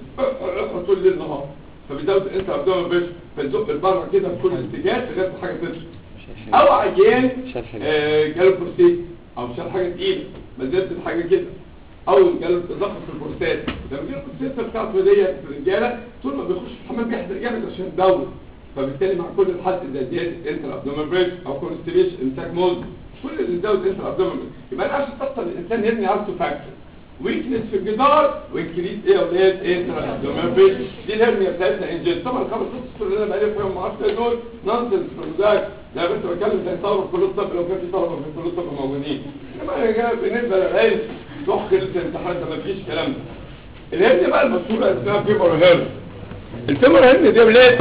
شديد طول الليل نهار فبيزود انت ابدومينال بريشر فيزق لبره كده في كل اتجاه لغايه ما حاجه تطلع او عيان آه جاله بروستيت او شال حاجه تقيله ما زادت حاجه كده او جاله ضغط في البروستات لما جاله البروستات بتاعته ديت في الرجاله طول ما بيخش في الحمام بيحضر جامد عشان يدور فبالتالي مع كل الحد ده زياده انتر ابدومينال بريشر او كونستيبيشن امساك مولد كل اللي زود انتر ابدومينال يبقى انا عشان تحصل الانسان يرمي عارفه فاكتور ويكنس في الجدار وانكريز ايه يا اولاد انترا ابدومينال بريشر دي الهرنيا بتاعتنا انجل طبعا الخمس ست شهور اللي انا بقالي فيهم ما اعرفش دول نونسنس في المذاكره ده بس بتكلم زي طلبه في كل الطب لو كان في طلبه في كل الطب موجودين انما انا جاي بالنسبه للعلم روح خلص الامتحان ده ما فيش الكلام ده الهرنيا بقى المشهوره اسمها فيبر هيرن الفيبر هيرن دي يا اولاد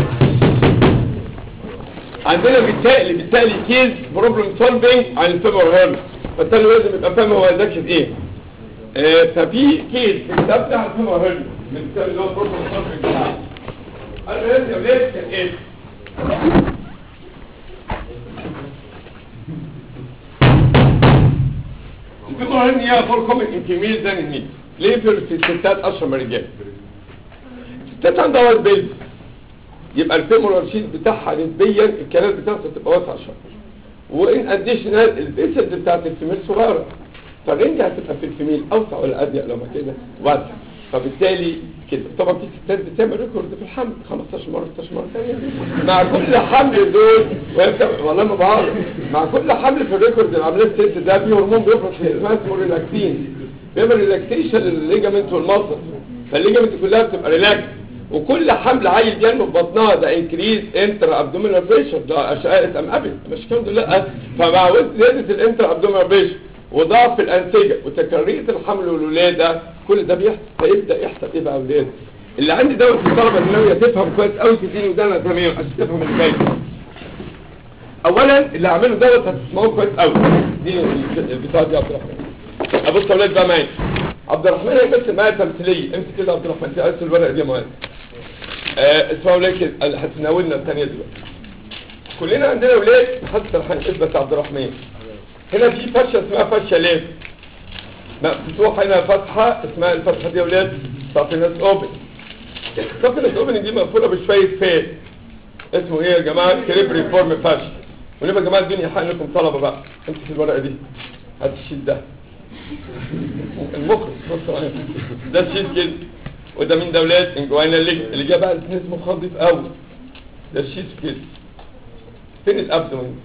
عندنا بالتالي بالتالي كيز بروبلم سولفنج عن الفيبر هيرن فالتالي لازم يبقى فاهم هو ذاكر ايه آه، ففي كيس في الكتاب بتاع الفيلم هيرن من الكتاب اللي هو بروبلم سولفنج بتاعه انا لازم يا ولاد كان ايه الفيلم هيرن هي فور كومن انتيميل ذان النيد ليه في في الستات اشهر من الرجال الستات عندها وايت بيلز يبقى الفيمورال شيت بتاعها نسبيا الكلام بتاعته تبقى واسعه شويه وان اديشنال الفيسلز بتاعت الفيميل صغيره فالرينج هتبقى في الفيميل اوسع ولا اضيق لو ما كده واسع فبالتالي كده طبعا في ستات بتعمل ريكورد في الحمل 15 مره 16 مره ثانيه مع كل حمل دول وهي بتعمل- والله ما بعرف مع كل حمل في الريكورد اللي عاملاه الست ده في هرمون بيفرز في اسمه ريلاكسين بيعمل ريلاكسيشن للليجامنت والمصل فالليجامنت كلها بتبقى ريلاكس وكل حمل عيل بينمو في بطنها ده انكريز انتر ابدومينال بريشر ده اشعه ام ابل مش الكلام ده لا فمع زياده الانتر ابدومينال بريشر وضعف الانسجه وتكرية الحمل والولاده كل ده بيحصل فيبدا يحصل ايه بقى يا اولاد اللي عندي دوت في الطلبه اللي ناويه تفهم كويس قوي تديني ودانا تمام عشان تفهم اللي جاي اولا اللي عامله دوت هتسمعوه كويس قوي دي البتاع دي يا عبد الرحمن ابص يا اولاد بقى معايا عبد الرحمن هيمثل معايا تمثيليه امسك كده يا عبد الرحمن في قص الورقه دي يا معايا آه اسمعوا اولاد كده هتناولنا الثانيه دلوقتي كلنا عندنا اولاد حتى هنثبت عبد الرحمن هنا في فرشه اسمها فرشه ليه مفتوحه هنا فتحه اسمها الفتحه دي يا اولاد سافينس اوبن سافينس اوبن دي مقفوله بشويه فات اسمه ايه يا جماعه كريبري فورم فاشن ونبقى يا جماعه الدنيا حق لكم طلبه بقى امسك الورقه دي هات الشيت ده المخرج بص معايا ده الشيت كده وده مين ده ولاد انجوانا اللي اللي جه بقى الاثنين مخضف قوي ده الشيت كده فين الابدومين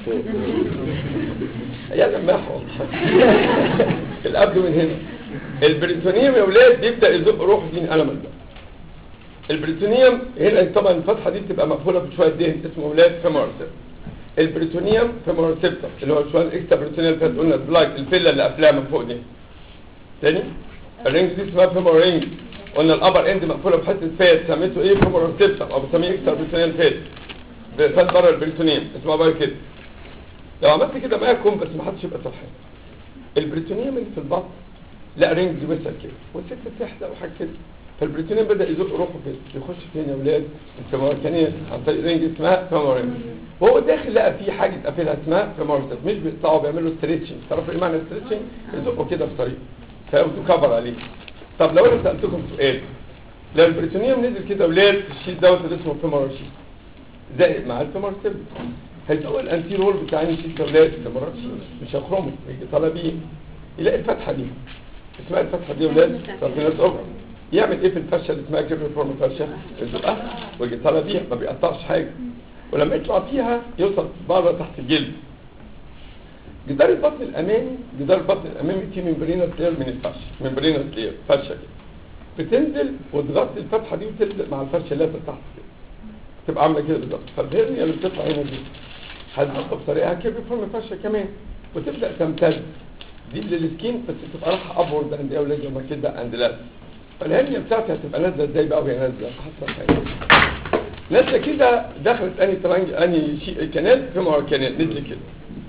يا لماحه الابدومين هنا البريتونيوم يا ولاد بيبدا يزق روح دين قلم ده البريتونيوم هنا طبعا الفتحه دي بتبقى مقفوله بشويه دهن اسمه ولاد فيمورس البريتونيوم فيمورال سيبتم اللي هو شويه الاكسترا بريتونيال فات قلنا البلايك الفيلا اللي قافلاها من فوق دي تاني الرينج دي اسمها فيمورال رينج قلنا الابر اند مقفوله بحته فات سميته ايه فيمورال سيبتم او بنسميه اكسترا بريتونيال فات فات بره البريتونيوم اسمها بقى كده لو عملت كده معاكم بس ما حدش يبقى سرحان البريتونيوم اللي في البطن لا رينج وسع كده والست بتحلق وحاجه كده فالبريتونيوم بدا يزق روحه كده يخش فين يا اولاد الفيمورال عن طريق رينج اسمها فيمورال وهو داخل لقى في حاجه قافلها اسمها فيمورال مش بيقطعوا بيعملوا ستريتشنج تعرفوا ايه معنى ستريتشنج يزقوا كده في طريق فياخدوا كفر عليه طب لو انا سالتكم سؤال لو البريتونيوم نزل كده اولاد في الشيت دوت اللي اسمه فيمورال شيت زائد مع الفيمورال سيبت هيزقوا الانتيرول بتاع الشيت اولاد فيمورال شيت مش هيخرموا يجي طالع بيه يلاقي الفتحه دي اسمها الفتحه دي يا اولاد طب في ناس اخرى يعمل ايه في الفشه اللي اسمها كيرف فورم فشه يزقها ويجي طالع بيها ما بيقطعش حاجه ولما يطلع فيها يوصل بره تحت الجلد جدار البطن الامامي جدار البطن الامامي فيه ممبرينس لير من الفش ممبرينس لير فشه كده بتنزل وتغطي الفتحه دي وتلزق مع الفشه اللي تحت كده تبقى عامله كده بالظبط فالهرنيا اللي بتطلع هنا دي هتزق بطريقه كيرف فورم فشه كمان وتبدا تمتد دي للسكين بس تبقى رايحه ابورد عند اولاد يوم كده عند لاس فالهرنيا بتاعتي هتبقى نازله ازاي بقى وهي نازله حسب حاجه نازله كده دخلت اني ترانج اني شيء كانال في مره كانال نزلت كده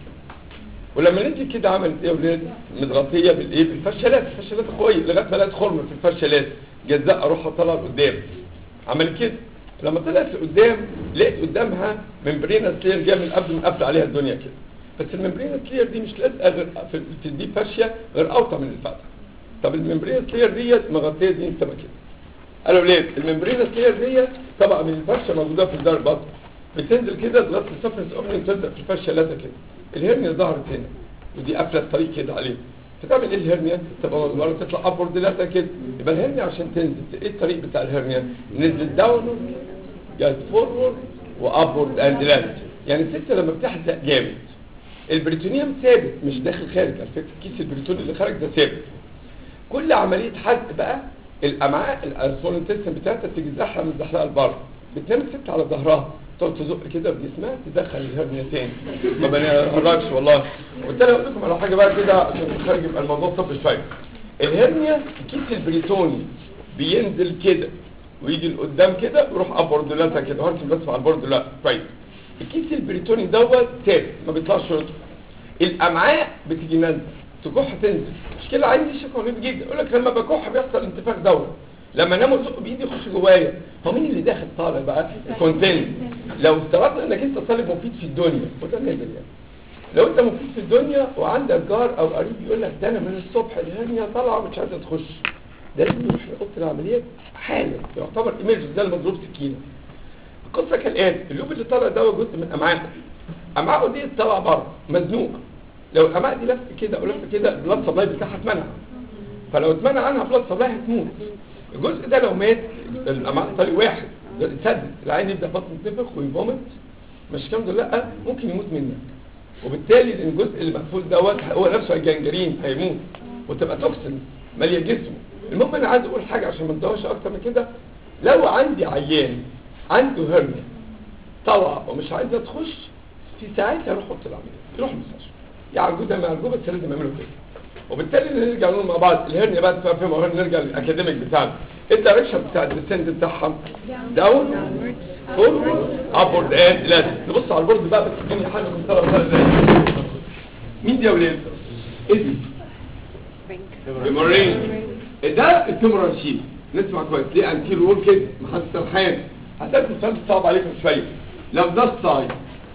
ولما نزلت كده عملت ايه يا ولاد متغطيه بالايه بالفشلات الفشلات قويه لغايه ما لقيت خرم في الفشلات جزاء اروح طالعه لقدام عملت كده لما طلعت لقدام لقيت قدامها ممبرينا سلير جايه من قبل مقفل عليها الدنيا كده بس الممبرينا سلير دي مش لازقه غير في, في دي فاشيه غير اوطى من الفتحه طب الممبرينا سلير ديت مغطيه دي انت كده قالوا ليه الممبرينا سلير ديت طبقه من الفرشه موجوده في الدار البطن بتنزل كده لغايه السفرس اوبننج تلزق في الفرشه لازقه كده الهرنيا ظهرت هنا ودي قافله الطريق كده عليه فتعمل ايه الهرنيا تبقى مدوره تطلع ابورد لازقه كده يبقى الهرنيا عشان تنزل ايه الطريق بتاع الهرنيا نزل داونورد جت فورورد وابورد اند لازق يعني الست لما بتحزق جامد البريتونيوم ثابت مش داخل خارج على فكره كيس البريتوني اللي خارج ده ثابت كل عمليه حزق بقى الامعاء الاسفل التسم بتاعتها تيجي تزحها من زحلقه لبره بتنام الست على ظهرها تقعد تزق كده بجسمها تدخل الهرنيا تاني ما بنهرجش والله قلت لها اقول لكم على حاجه بقى كده عشان الخارج يبقى الموضوع طب شويه الهرنيا كيس البريتوني بينزل كده ويجي لقدام كده ويروح ابوردولاتها كده هرسم بس على البورد لا كويس الكيس البريتوني دوت ثابت ما بيطلعش رطب الامعاء بتيجي نازله تكح تنزل مشكله عندي شكوى غريب جدا يقول لك لما بكح بيحصل انتفاخ دوري لما انام وزق بايدي يخش جوايا هو مين اللي داخل طالع بقى الكونتينر لو افترضنا انك انت طالب مفيد في الدنيا وده نازل يعني لو انت مفيد في الدنيا وعندك جار او قريب يقول لك ده انا من الصبح الهرنيا طالعه ومش عايزه تخش ده لازم يروح لاوضه العمليات حالا يعتبر ايمرجنسي ده المضروب سكينه القصه كالاتي اللوب اللي طالع ده جزء من امعائه امعائه دي طالعه بره مزنوق لو الامعاء دي لفت كده او لفت كده البلاد سبلاي بتاعها اتمنع فلو اتمنع عنها بلاد سبلاي هتموت الجزء ده لو مات الامعاء طريق واحد اتسدد العين يبدا بطنه تنفخ ويفومت مش الكلام ده لا ممكن يموت منك وبالتالي الجزء اللي مقفول دوت هو نفسه هيجنجرين هيموت وتبقى توكسين ماليه جسمه المهم انا عايز اقول حاجه عشان ما ندوش اكتر من كده لو عندي عيان عنده هرنيا طلع ومش عايزه تخش في ساعتها يروح اوضه العمليات يروح المستشفى يعالجوه ما يعالجوه بس لازم يعملوا كده وبالتالي نرجع نقول مع بعض الهرنيا بقى تبقى فيها مهر نرجع للاكاديميك بتاعنا الدايركشن بتاع الديسنت بتاعها داون فورورد ابورد اند لازم نبص على البورد بقى بس الدنيا حاجه من طرف ازاي مين دي يا ولاد؟ ايه دي؟ فيمورين ده الفيمورال شيت نسمع كويس ليه انتير وول كده محدش سرحان هتلاقي السؤال صعب عليكم شويه لو ده السايد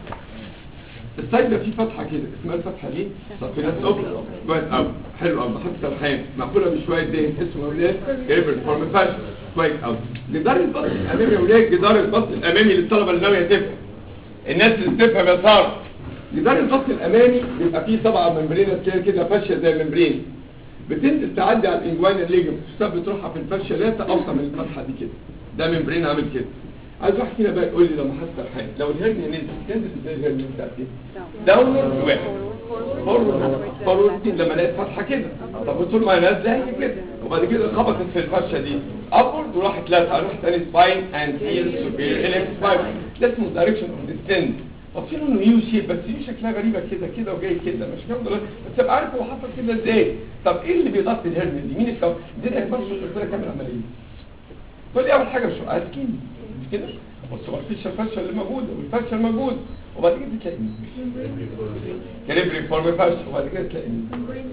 السايد ده فيه فتحه كده اسمها الفتحه دي طب في ناس اوبن كويس قوي حلو قوي محدش سرحان مقفوله بشويه دهن اسمه ولاد جايبر فورم فاشن كويس قوي جدار البطن الامامي يا ولاد جدار البطن الامامي للطلبه اللي ناويه تفهم الناس اللي بتفهم يا ساره جدار البطن الامامي بيبقى فيه طبعا ممبرينا كده فاشيه زي الممبرين بتنزل تعدي على الانجوينال ليجمنت تسبب بتروحها في الفرشه لا اوسع من الفتحه دي كده ده ممبرين عامل كده عايز واحد فينا بقى يقول لي لما حصل حاجه لو الهرنيا نزلت تنزل ازاي الهرنيا بتاعتي داونورد واحد فورورد فورورد دي لما لقيت فتحه كده طب طول ما هي نازله هي كده وبعد كده خبطت في الفرشه دي ابورد وراحت لازقه راحت تاني سباين اند هيل سوبير اليك سباين ده اسمه دايركشن اوف ديسنت واصلين انه يو شيب بس يو شكلها غريبه كده كده وجاي كده مش كده بس تبقى عارف هو حصل كده ازاي طب ايه اللي بيغطي الهرنيا دي مين الكو دي اللي هتبص قلت لك كام العمليه تقول لي اول حاجه مش اسكين مش كده بص هو الفشه الفشه اللي موجوده والفشه الموجود وبعد كده تلاقي مين كاليبري فورم فشه وبعد كده تلاقي مين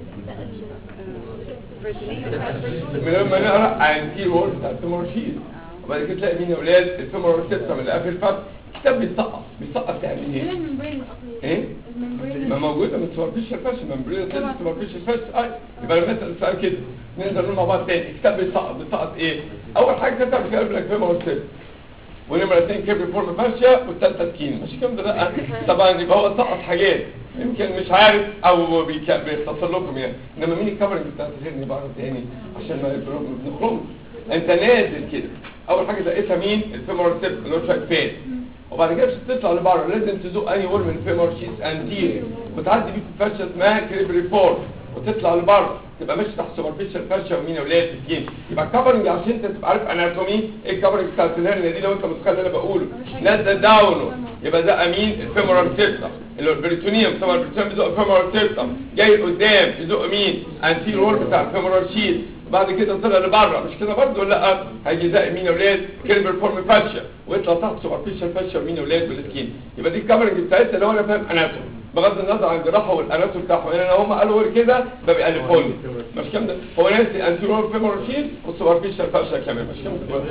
من لما نقرا عن تي وورد بتاع الفيمورشيز وبعد كده تلاقي مين يا اولاد الفيمورال سيستم اللي قافل الفتح الكتاب بيسقط بيسقط يعني ايه؟ ايه؟ ما موجوده من سوبرفيشال فاش ممبرين تاني سوبرفيشال فاش اي يبقى لما نسال السؤال كده نقدر نقول مع بعض تاني الكتاب بيسقط بيسقط ايه؟ اول حاجه كتاب في قلب لك فيمورال سيستم ونمرة اثنين كيبري فورم فاشيا والثالثة سكين مش كده ده لا طبعا يبقى هو سقط حاجات يمكن مش عارف او بيك- بيختصر لكم يعني انما مين الكفرنج بتاعت الهرني بقى تاني عشان ما يبقى- ما بنخرمش انت نازل كده اول حاجه دقيتها مين الفيمورال سيب اللي هو شايفين وبعد كده مش تطلع لبره لازم تزق اي وول من الفيمور شيس انتير وتعدي بيه في فرشه اسمها كريبري فور وتطلع لبره تبقى ماشي تحت سوبرفيشال فرشه ومين يا ولاد سكين يبقى الكفرنج عشان انت تبقى عارف اناتومي ايه الكفرنج بتاعت الهرنيا دي لو انت متخيل اللي انا بقوله نازل داون يبقى ده امين الفيمورال سيبتم اللي هو البريتونيوم طبعا البريتونيوم بيزق الفيمورال سيبتم جاي قدام يزق مين انتير وول بتاع الفيمورال شيس بعد كده طلع لبره مش كده برضه لا هيجي زي مين يا ولاد كيربر فورم فاشيا ويطلع تحت سوبرفيشال فاشيا ومين يا ولاد والسكين يبقى دي الكفرنج بتاعتها اللي هو انا فاهم اناتوم بغض النظر عن الجراحه والاناتوم بتاعهم يعني هم قالوا غير كده ده بيألفوا لي مش كام ده هو ناسي انتيرور فيمور شيل والسوبرفيشال فاشيا كمان مش كام ده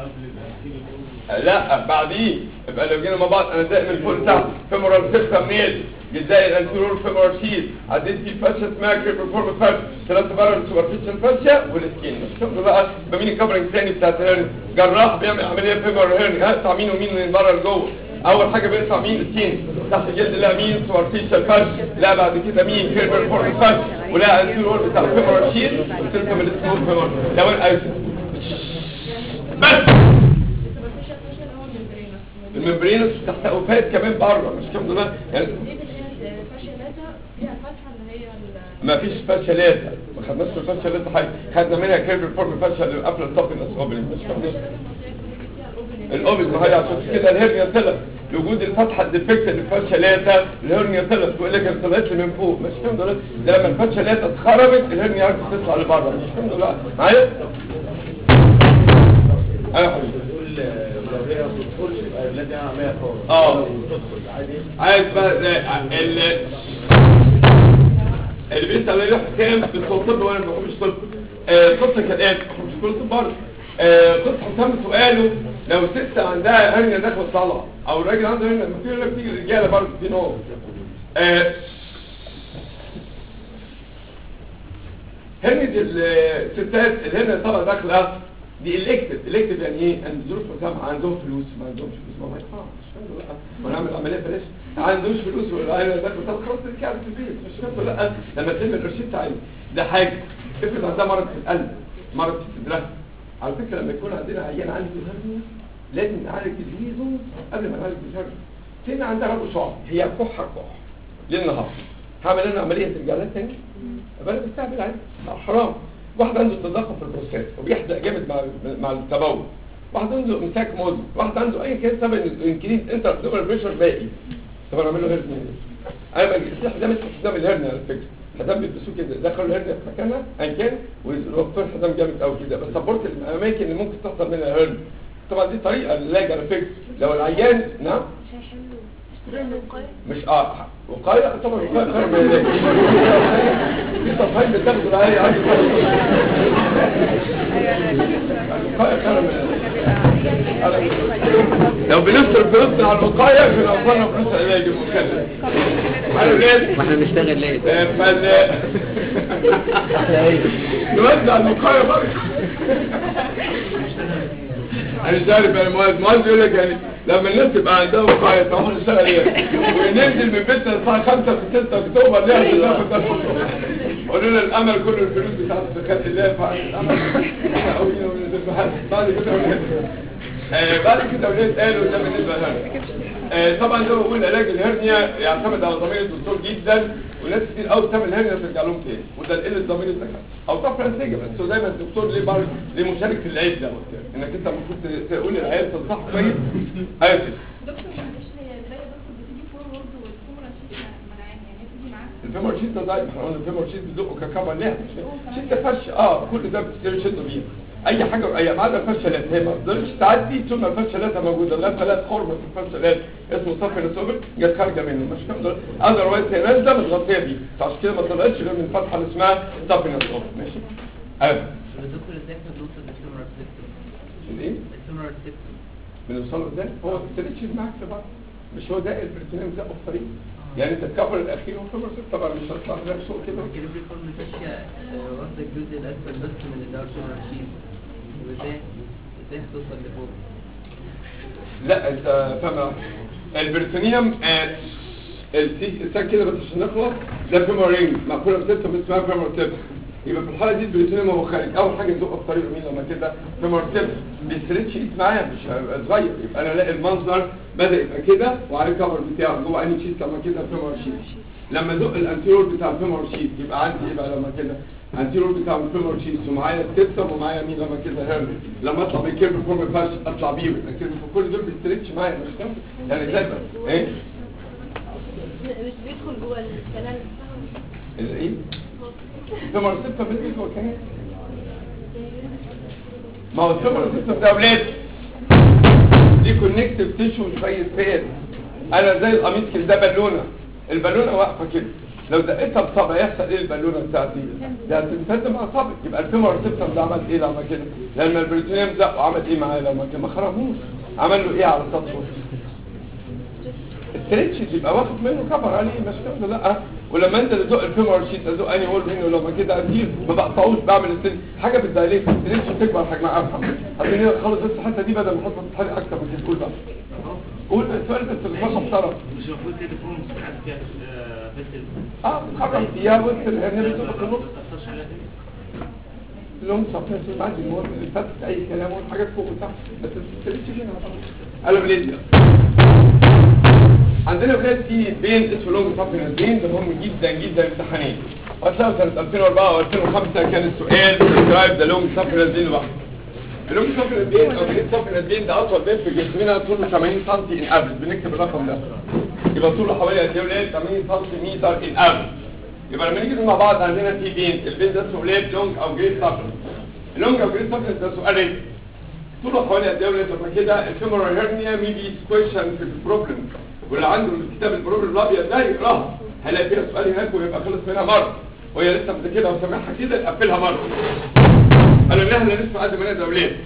لا بعديه يبقى لو جينا مع بعض انا زائد من فوق تحت فيمورال سيستم نيل جزاء الانتيرور فيمورال شيل عديت فيه الفاشيا اسمها كريبر فورم فاشيا ثلاثة بره السوبرفيشال فاشيا والسكين مش كده بقى بمين الكفرنج الثاني بتاعت الهرني جراح بيعمل عمليه فيمورال هرني هقطع مين ومين من بره لجوه اول حاجه بيقطع مين السكين تحت الجلد لا مين سوبرفيشال فاشيا لا بعد كده مين كريبر فورم فاشيا ولا انتيرور بتاع فيمورال شيل وتركب السمول فيمورال لو انا بس الممبرينس تحت اوفات كمان بره مش كام ده يعني ما فيش فاشلات ما خدناش في الفاشلات حاجه خدنا منها كيرف فورم فاشل اللي قافله الطب الاسوبري مش كام الاوبل ما هي عشان كده الهرنيا طلع لوجود الفتحه الديفكت اللي في الفاشلاتا الهرنيا طلعت بيقول لك طلعت لي من فوق مش فاهم ده ده لما الفاشلاتا اتخربت الهرنيا عرفت تطلع لبره مش فاهم ده معايا ايوه يا حبيبي تقول لو هي ما بتدخلش يبقى الذي عمليه خالص اه. لو بتدخل عادي عايز بقى ال اللي بيسأل يروح كام في الطب وانا ما بحبش طب آه، قصة كالآتي مش كل طب برضه آه، قصة حسام سؤاله لو ست عندها هرنيا داخل طلع او الراجل عنده هرنيا ما في لك تيجي الرجاله برضه في نوع آه، هرنيا الستات الهرنيا طبعا داخله دي الكتف الكتف يعني ايه ان ظروف حسام عندهم فلوس ما عندهمش فلوس ما ما ينفعش ما نعمل عمليه بلاش ما عندوش فلوس ولا انا داخل طب خلاص ترجع قاعد في البيت مش كده لا لما تلم القرشين تعالي ده حاجه افرض عندها مرض في القلب مرض في صدرها على فكره لما يكون عندنا عيان عنده هرنيا لازم نعالج الريزون قبل ما نعالج الهرنيا سن عندها ربو شعب هي كحه كح ليل نهار هعمل انا عمليه ترجع لها تاني يبقى انا بستعمل عادي حرام واحد عنده تضخم في البروستات وبيحدق جامد مع مع التبول واحد عنده امساك مزمن واحد عنده اي كان سبب الانكريز انت ابدومينال بريشر باقي طب انا اعمل له هرنيا انا بجي حزام اسمه حزام الهرنيا على فكره حزام بيلبسوه كده دخلوا الهرنيا في مكانها ايا كان ويوقفوا حزام جامد قوي كده بس سبورت الاماكن اللي ممكن تحصل منها هرنيا طبعا دي طريقه للعلاج على فكره لو العيان نعم مش اه وقاية طبعا وقاية خير من العلاج في تصحيح بتاخده العيان عندي وقاية خير من العلاج لو بنصرف فلوسنا على الوقاية كنا وصلنا فلوس العلاج المكلف على الولاد ما احنا بنشتغل ليه؟ فال نوزع الوقاية برضه انا مش عارف يعني مؤيد مؤيد بيقول لك يعني لما الناس تبقى عندها وقايه طبعا نشتغل ايه وننزل من بيتنا الساعه 5 في 6 اكتوبر نعمل ناخد نفس قولوا لنا الامل كل الفلوس بتاعت زكاه الله فعل الامل احنا قويين وننزل بحد بعد كده ولاد آه بعد كده ولاد قالوا ده بالنسبه للهرنيا آه طبعا زي ما بقول علاج الهرنيا يعتمد على ضمير الدكتور جدا وناس كتير قوي بتعمل هرنيا ترجع لهم تاني وده قله ضمير الدكاتره او طفره انسجه بس هو دايما الدكتور ليه بار ليه مشارك في العيب دوت يعني انك انت المفروض ت- تقول للعيال تنصحه كويس ايوه كده دكتور معلش هي ازاي يا دكتور بتيجي فورم الفيمور شيت ده ضعيف احنا قلنا الفيمور شيت بيزقه ككبر ليه شيت فرش اه كل ده بتشتري شده بيها اي حاجه اي ما عدا الفشلات هي ما تقدرش تعدي طول ما الفشلات موجوده لا ثلاث خرم في الفشلات اسمه صفر الصبر جت خارجه منه مش تقدر اذروايز هي نازله متغطيه بيه فعشان كده ما طلعتش غير من الفتحه اللي اسمها صفر الصبر ماشي ايوه الدكتور ازاي احنا بنوصل للفيمورال سيستم الايه الفيمورال سيستم بنوصله ازاي هو الستريتش معاك في بعض مش هو ده البرتنام زقه في طريق يعني انت الكفر الاخير هو كفر ست طبعا مش هيطلع زي فوق كده الجريبري فورم فاشيا واخده الجزء الاسفل بس من الدار فيمورال شيت وازاي ازاي هتوصل لفوق لا انت فاهم البرتونيوم السي الساك كده بس عشان نخلص ده فيمور رينج مقفوله بسيستم اسمها فيمور تيب يبقى في الحاله دي البرتونيوم هو خارج اول حاجه نزقه في طريق مين لما كده فيمور تيب بيستريتش ايد معايا مش هيبقى صغير يبقى انا الاقي المنظر بدا يبقى كده وعليه كفر بتاعه جوه اني شيت لما كده فيمور شيت لما ازق الانتيرور بتاع الفيمور شيت يبقى عندي ايه بقى لما كده انتيرور بتاع الفيمور شيت ومعايا السيستم ومعايا مين لما كده هيرن لما اطلع بالكيرف فورم فاش اطلع بيه يبقى كيرف كل دول بيستريتش معايا مش كده يعني زي بس ايه مش بيدخل جوه الكلام الايه الفيمور سيستم بيدخل جوه كمان ما هو الفيمور سيستم ده اولاد دي كونكتيف تيشو شويه فات انا زي القميص كده ده بالونه البالونه واقفه كده لو دقيتها بصبع يحصل ايه البالونه بتاعتي ده هتنفذ مع صبع يبقى الفيمور سيستم ده عمل ايه لما كده لما البريتونيوم زق وعمل ايه معاه لما كده ما خرجوش عمل له ايه على سطحه الستريتش يبقى واخد منه كفر عليه مش كده لا ولما انت تزق الفيمور شيت ازق اني اقول منه لما كده ادير ما بقطعوش بعمل الستريتش حاجه بالدايليت الستريتش بتكبر حجمها افهم عشان خلص بس الحته دي بدل ما احط حاجه اكتر من كده قول بقى قول السؤال بس اللي هو محترم مش المفروض كده فورم ساعات فيها آه، بس ال- اه بتخرج فيها وسط الهرنيه بتبقى في النص ما تأثرش عليها تاني. لهم صفحه في المعدي المهم اللي فاتت اي كلام والحاجات فوق وتحت بس الستريتش هنا قالوا بليديا عندنا ولاد في بين اسمه لونج سابلمنت بين ده مهم جدا جدا امتحانين وهتلاقوا سنة 2004 و2005 كان السؤال ديسكرايب ذا لونج سابلمنت بين لوحده اللونج سابلمنت بين او بين سابلمنت بين ده اطول بين في جسمنا طوله 80 سم ان افريج بنكتب الرقم ده يبقى طوله حوالي قد ايه يا ولاد 80 سم ان افريج يبقى لما نيجي نقول مع بعض عندنا في بين البين ده اسمه ولاد لونج او جريد سابلمنت اللونج او جريد سابلمنت ده سؤال ريت طوله حوالي قد ايه يا ولاد لما كده الفيمورال هيرنيا ميبي كويشن في البروبلم واللي عنده الكتاب البروبلم الابيض ده يقراها هيلاقي فيها سؤال هناك ويبقى خلص منها مره وهي لسه مذاكرها وسامعها كده يقفلها مره قالوا ان احنا نسمع قد ما نقدر ليه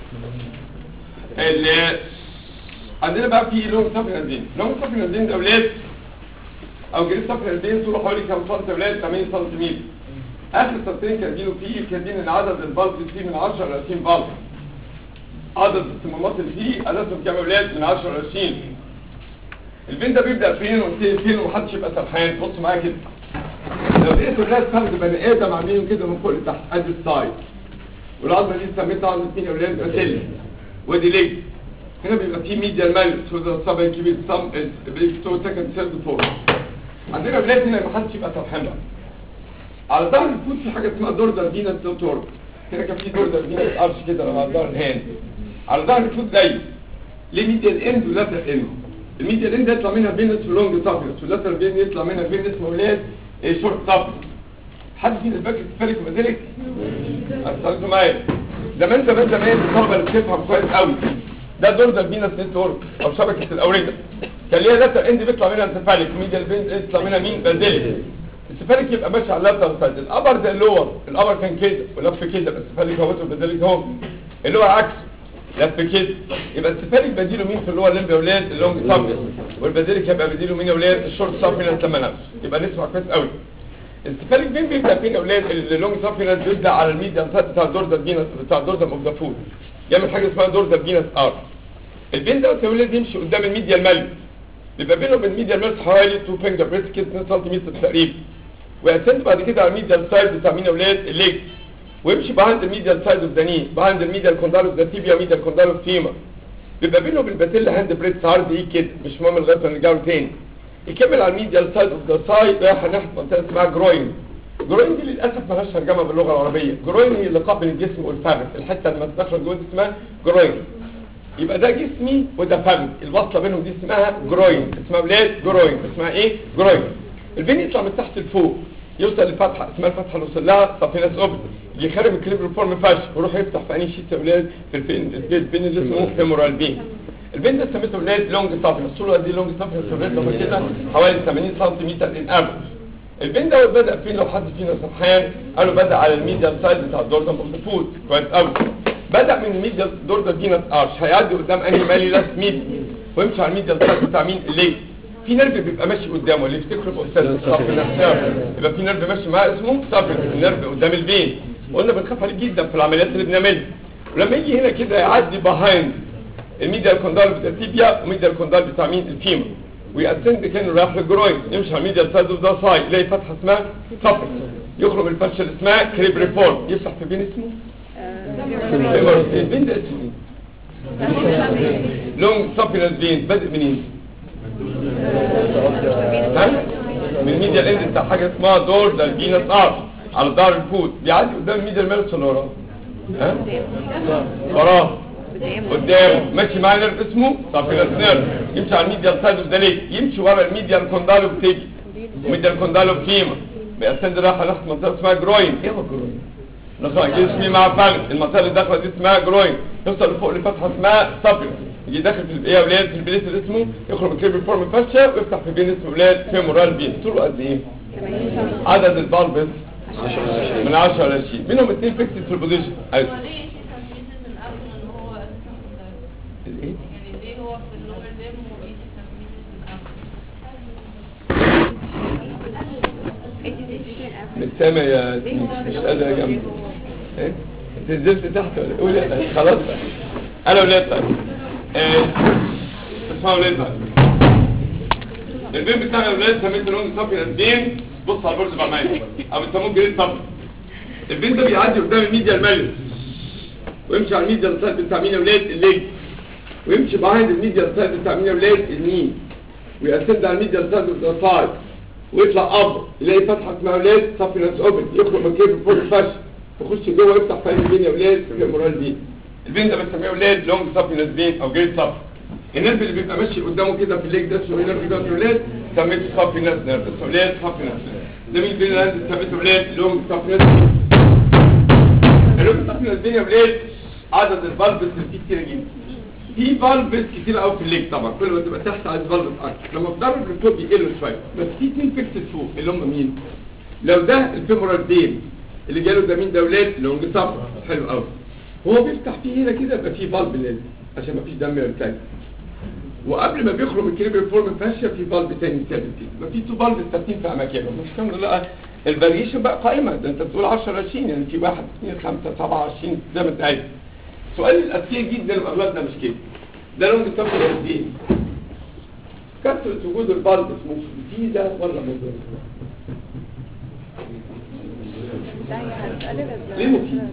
اللي عندنا بقى في لون صفر نازلين لون صفر نازلين ده اولاد او جريد صفر نازلين طوله حوالي كام سم يا اولاد 80 سم اخر سطرين كاتبينه فيه كاتبين ان عدد البلز فيه من 10 ل 20 بلز عدد الصمامات اللي فيه عددهم كام يا اولاد من 10 ل 20 البين ده بيبدا فين وينتهي فين ومحدش يبقى سرحان بص معايا كده لو لقيت الناس فرد بني ادم عاملين كده من فوق لتحت ادي السايد والعظمه دي سميتها عظمه مين يا اولاد باسيلي ودي ليه هنا بيبقى في ميديا مال تو ذا سب كبير سم تو سكند سيلد فور عندنا بلاد هنا ما حدش يبقى سرحان بقى على ظهر الفوت في حاجه اسمها دوردر فينس دوتور هنا كان في دوردر فينس ارش كده على ظهر الهاند على ظهر الفوت ضيق ليه ميديال اند ولاترال اند الميديال اند يطلع منها فينس ولونج سابلس واللاترال فين يطلع منها فينس واولاد شورت سابلس حد فينا الباك سفارك وذلك اصلتوا معايا زمان زمان زمان الطلبه اللي بتفهم كويس قوي ده دور ده فينس نتورك او شبكه الاورده كان ليها لاترال اند بيطلع منها انسفاليك ميديال فين يطلع منها مين بازيليك السفالك يبقى ماشي على اللاترال سايد الابر ده اللور الابر كان كده ولف كده بس السفالك اهوت والبازيليك اهو اللور عكسه لف كده يبقى السفالك بديله مين في اللي هو الليمب يا اولاد اللونج سابلس والبازيليك هيبقى بديله مين يا اولاد الشورت سابلس لما نفسه يبقى نسمع كويس قوي السفالك فين بيبدا فين يا اولاد اللونج سابلس بيبدا على الميديان سايد بتاع الدورزال فينس بتاع الدورزال اوف ذا فود يعمل حاجه اسمها دورزال فينس ار البين ده يا اولاد يمشي قدام الميديال مالي بيبقى بينه وبين الميديال مالي حوالي 2 فينجر بريس كده 2 سم تقريبا ويأسند بعد كده على الميديال سايد بتاع مين يا اولاد الليج ويمشي بهاند الميديال سايد اوف ذا ني بهاند الميديال كوندال اوف ذا تيبيا ميديال كوندال اوف فيما بيبقى بينه وبين الباتيلا هاند بريس عرض ايه كده مش مهم لغايه ما نرجع له تاني يكمل على الميديال سايد اوف ذا سايد رايح ناحيه منطقه اسمها جروين جروين دي للاسف مالهاش ترجمه باللغه العربيه جروين هي اللقاء بين الجسم والفخذ الحته اللي داخله جوه دي اسمها جروين يبقى ده جسمي وده فخذ الوصله بينهم دي اسمها جروين اسمها ولاد جروين اسمها ايه جروين الفين يطلع من تحت لفوق يوصل لفتحه اسمها الفتحه اللي وصل لها سافينس اوبن يخرب الكليبر فورم فاش ويروح يفتح في انهي شيت يا ولاد في الفين الفين اللي اسمه فيمورال فين الفين ده سميته ولاد لونج سافينس طوله قد ايه لونج سافينس ولاد لما كده حوالي 80 سم ان افريج البين ده بدا فين لو حد فينا سرحان قالوا بدا على الميديال سايد بتاع الدوردم اوف ذا فود كويس قوي بدا من الميديال دوردم فينس ارش هيعدي قدام انهي مالي لاس ميد ويمشي على الميديال سايد بتاع مين الليل في نيرف بيبقى ماشي قدامه اللي يفتكره باستاذ صافينس نيرف يبقى في نيرف ماشي معاه اسمه صافينس النيرف قدام الفين قلنا بنخاف عليه جدا في العمليات اللي بنعملها ولما يجي هنا كده يعدي بيهايند الميديال كوندال بتاع التيبيا وميديال كوندال بتاع مين الفيمر ويأسند كان رايح للجروين يمشي على الميديال سايد اوف ذا سايد يلاقي فتحه اسمها صفر يخرج الفرشه اللي اسمها كريب ريفورم يفتح في بين اسمه فيمر البين ده اسمه ايه؟ لونج سابينال فين بادئ منين؟ ها؟ من الميديال اند بتاع حاجه اسمها دور ده الفينس ارش على ظهر الفوت بيعدي قدام الميديال مالس ولا وراه؟ ها؟ وراه قدامه ماشي معاه نيرف اسمه سافينس نيرف يمشي على الميديال سايد اوف ذا ليك يمشي ورا الميديال كوندالو بتيجي الميديال كوندالو فيما بيأسند رايح ناحيه منطقه اسمها جروين ايه هو جروين؟ نقرا جسمي مع فالك المنطقه اللي داخله دي اسمها جروين يوصل لفوق لفتحه اسمها سافينس يجي داخل في ايه يا ولاد في البليت اللي اسمه يخرج من كيبل فورم فاشيا ويفتح في بين اسمه ولاد فيمورال بين طوله قد ايه؟ عدد البالبس من 10 ل 20 منهم اثنين فيكسد في البوزيشن ايوه هو ليه تسميت من قبل ان هو اساسا في الدايت؟ الايه؟ يعني ليه هو في اللور ليم وليه تسميت من قبل؟ من السما يا سيدي مش قادر يا جنبي ايه انت نزلت تحت ولا قول يا خلاص بقى انا ولاد طيب ايه اسمعوا ولاد بقى البين بتاع الولاد سميته لون صافي البين بص على البورد بقى معايا او بيسموه جريد صافي البين ده بيعدي قدام الميديا المالس ويمشي على الميديا السايد بتاع مين يا ولاد الليج ويمشي بعد الميديا السايد بتاع مين يا ولاد النين ويأسد على الميديا السايد بتاع السايد ويطلع اب يلاقي فتحه اسمها ولاد سافينس اوبن يخرج من كيف فوق الفش يخش جوه يفتح في البين يا ولاد في المورال دي البين ده بنسميه ولاد لونج سافينس بين او جريد ساف النيرف اللي بيبقى ماشي قدامه كده في الليج ده اسمه نيرف ده اسمه ولاد سميته سافينس نيرف اسمه ولاد سافينس ده مين البين اللي عندي سميته ولاد لونج سافينس اللونج سافينس بين يا ولاد عدد البالبس اللي فيه كتير جدا في فالفز كتير قوي في الليج طبعا كل ما تبقى تحت عايز فالفز اكتر لما بتقرب لفوق بيقلوا شويه بس في اثنين فيكسد فوق اللي هم مين لو ده الفيمورال دين اللي جاله ده مين ده ولاد لونج سافر حلو قوي وهو بيفتح فيه هنا كده يبقى فيه فالف لازم عشان ما فيش دم يرتاج وقبل ما بيخرج من الكريبر فورم فاشيا في فالف تاني ثابت كده يبقى في تو فالف ثابتين في اماكنهم مش الحمد لله الفاريشن بقى قائمه ده انت بتقول 10 20 يعني في 1 2 5 7 20 زي ما انت عايز سؤال الاذكياء جدا واغلبنا مش كده ده لونج سافر الدين كثرة وجود الفالف مفيدة ولا مضرة؟ ليه مفيد؟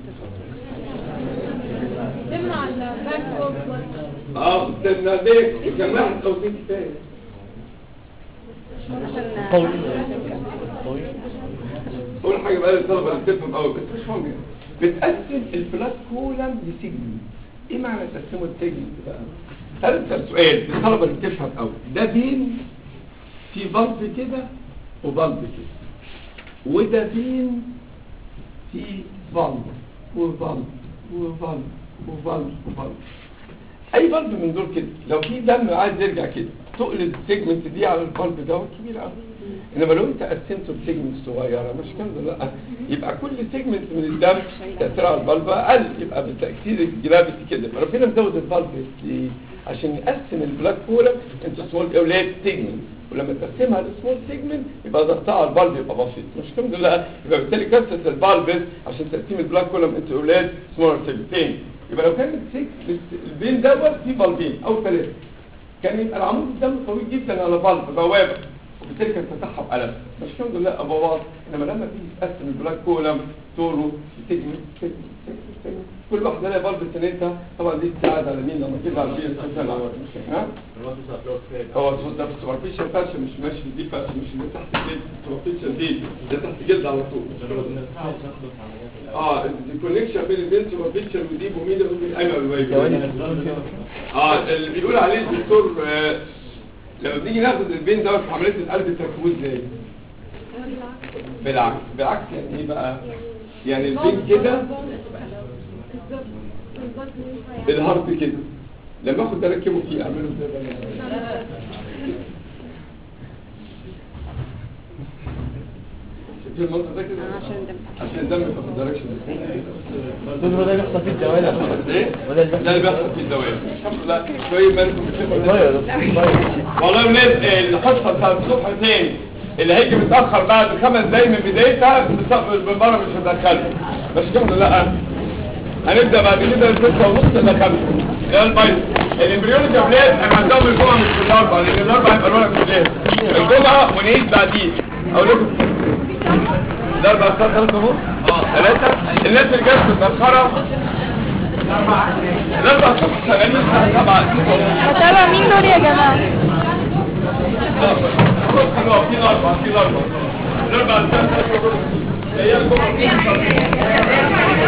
تمنع الباك وورد اه استنى ليه؟ كان واحد او اثنين كفايه اول حاجه بقى للطلبه اللي بتفهم قوي بس مش فاهم بتقسم البلاس كولم لسيجمنت ايه معنى تقسمه السيجمنت بقى؟ هسأل سؤال للطلبه اللي بتفهم قوي ده بين في بلب كده وبلب كده وده بين في بلب وبلب وبلب وبلب وبلب اي بلب من دول كده لو في دم عايز يرجع كده تقلب السيجمنت دي على البلب ده كبير قوي انما لو انت قسمته لسيجمنت صغيره مش كده لا يبقى كل سيجمنت من الدم تاثير على البلب اقل يبقى بالتاثير الجرافيتي كده فربنا مزود البلب ليه؟ عشان يقسم البلاك كولم انت سمول اولاد سيجمنت ولما تقسمها لسمول سيجمنت يبقى ضغطها على البلب يبقى بسيط مش الحمد لله يبقى بالتالي كثره البلب عشان تقسيم البلاك كولم انت اولاد سمول سيجمنتين يبقى لو كان السيك البين دوت فيه بلبين او ثلاثه كان يبقى العمود الدم طويل جدا على بلب بوابه وبالتالي كان فتحها بقلم مش الحمد لله ابواب انما لما تيجي تقسم البلاك كولم طوله سيجمنت سيجمنت سيجمنت كل واحده لها بلب سنتها طبعا دي تساعد على مين لما تبقى على البين ها هو الصوت ده في السوبرفيشال فاشن مش ماشي في دي فاشن مش اللي تحت الجلد السوبرفيشال دي ده تحت الجلد على طول اه الكونكشن بين البين سوبرفيشال ودي بوميدا وبين الايمن والوايب اه اللي بيقول عليه الدكتور آه لما بنيجي ناخد البين دوت في عمليه القلب تركوز ازاي بالعكس بالعكس يعني ايه بقى يعني البين كده الهارت كده لما اخد ده اركبه فيه اعمله ازاي بقى شايفين المنظر ده كده عشان الدم ما يتدرجش الدكتور ده بيحصل فيه الجوال يا دكتور. ايه وده اللي ده اللي بيحصل بيحصل في الدوام الحمد لله شويه مالكم بتشوفوا طيب يا دكتور طيب. والله يا ولاد الحصه بتاعت الصبح تاني اللي هيجي متاخر بعد خمس دقايق من بدايتها بتص- بالمره مش هدخله بس الحمد لله هنبدا بعد كده الستة ونص ندخله ده البايظ الامبريولوجي يا ولاد انا عندهم الجمعه مش في الاربعاء لان الاربعاء هيبقى الورق كلها الجمعه ونعيد بعديه اقول لكم الاربعاء الساعه 3 ونص اه 3 الناس اللي جت متاخره الاربعاء الصبح شغالين الساعه 7 هتابع مين دول يا جماعة؟ خلاص خلاص في الاربعاء في الاربعاء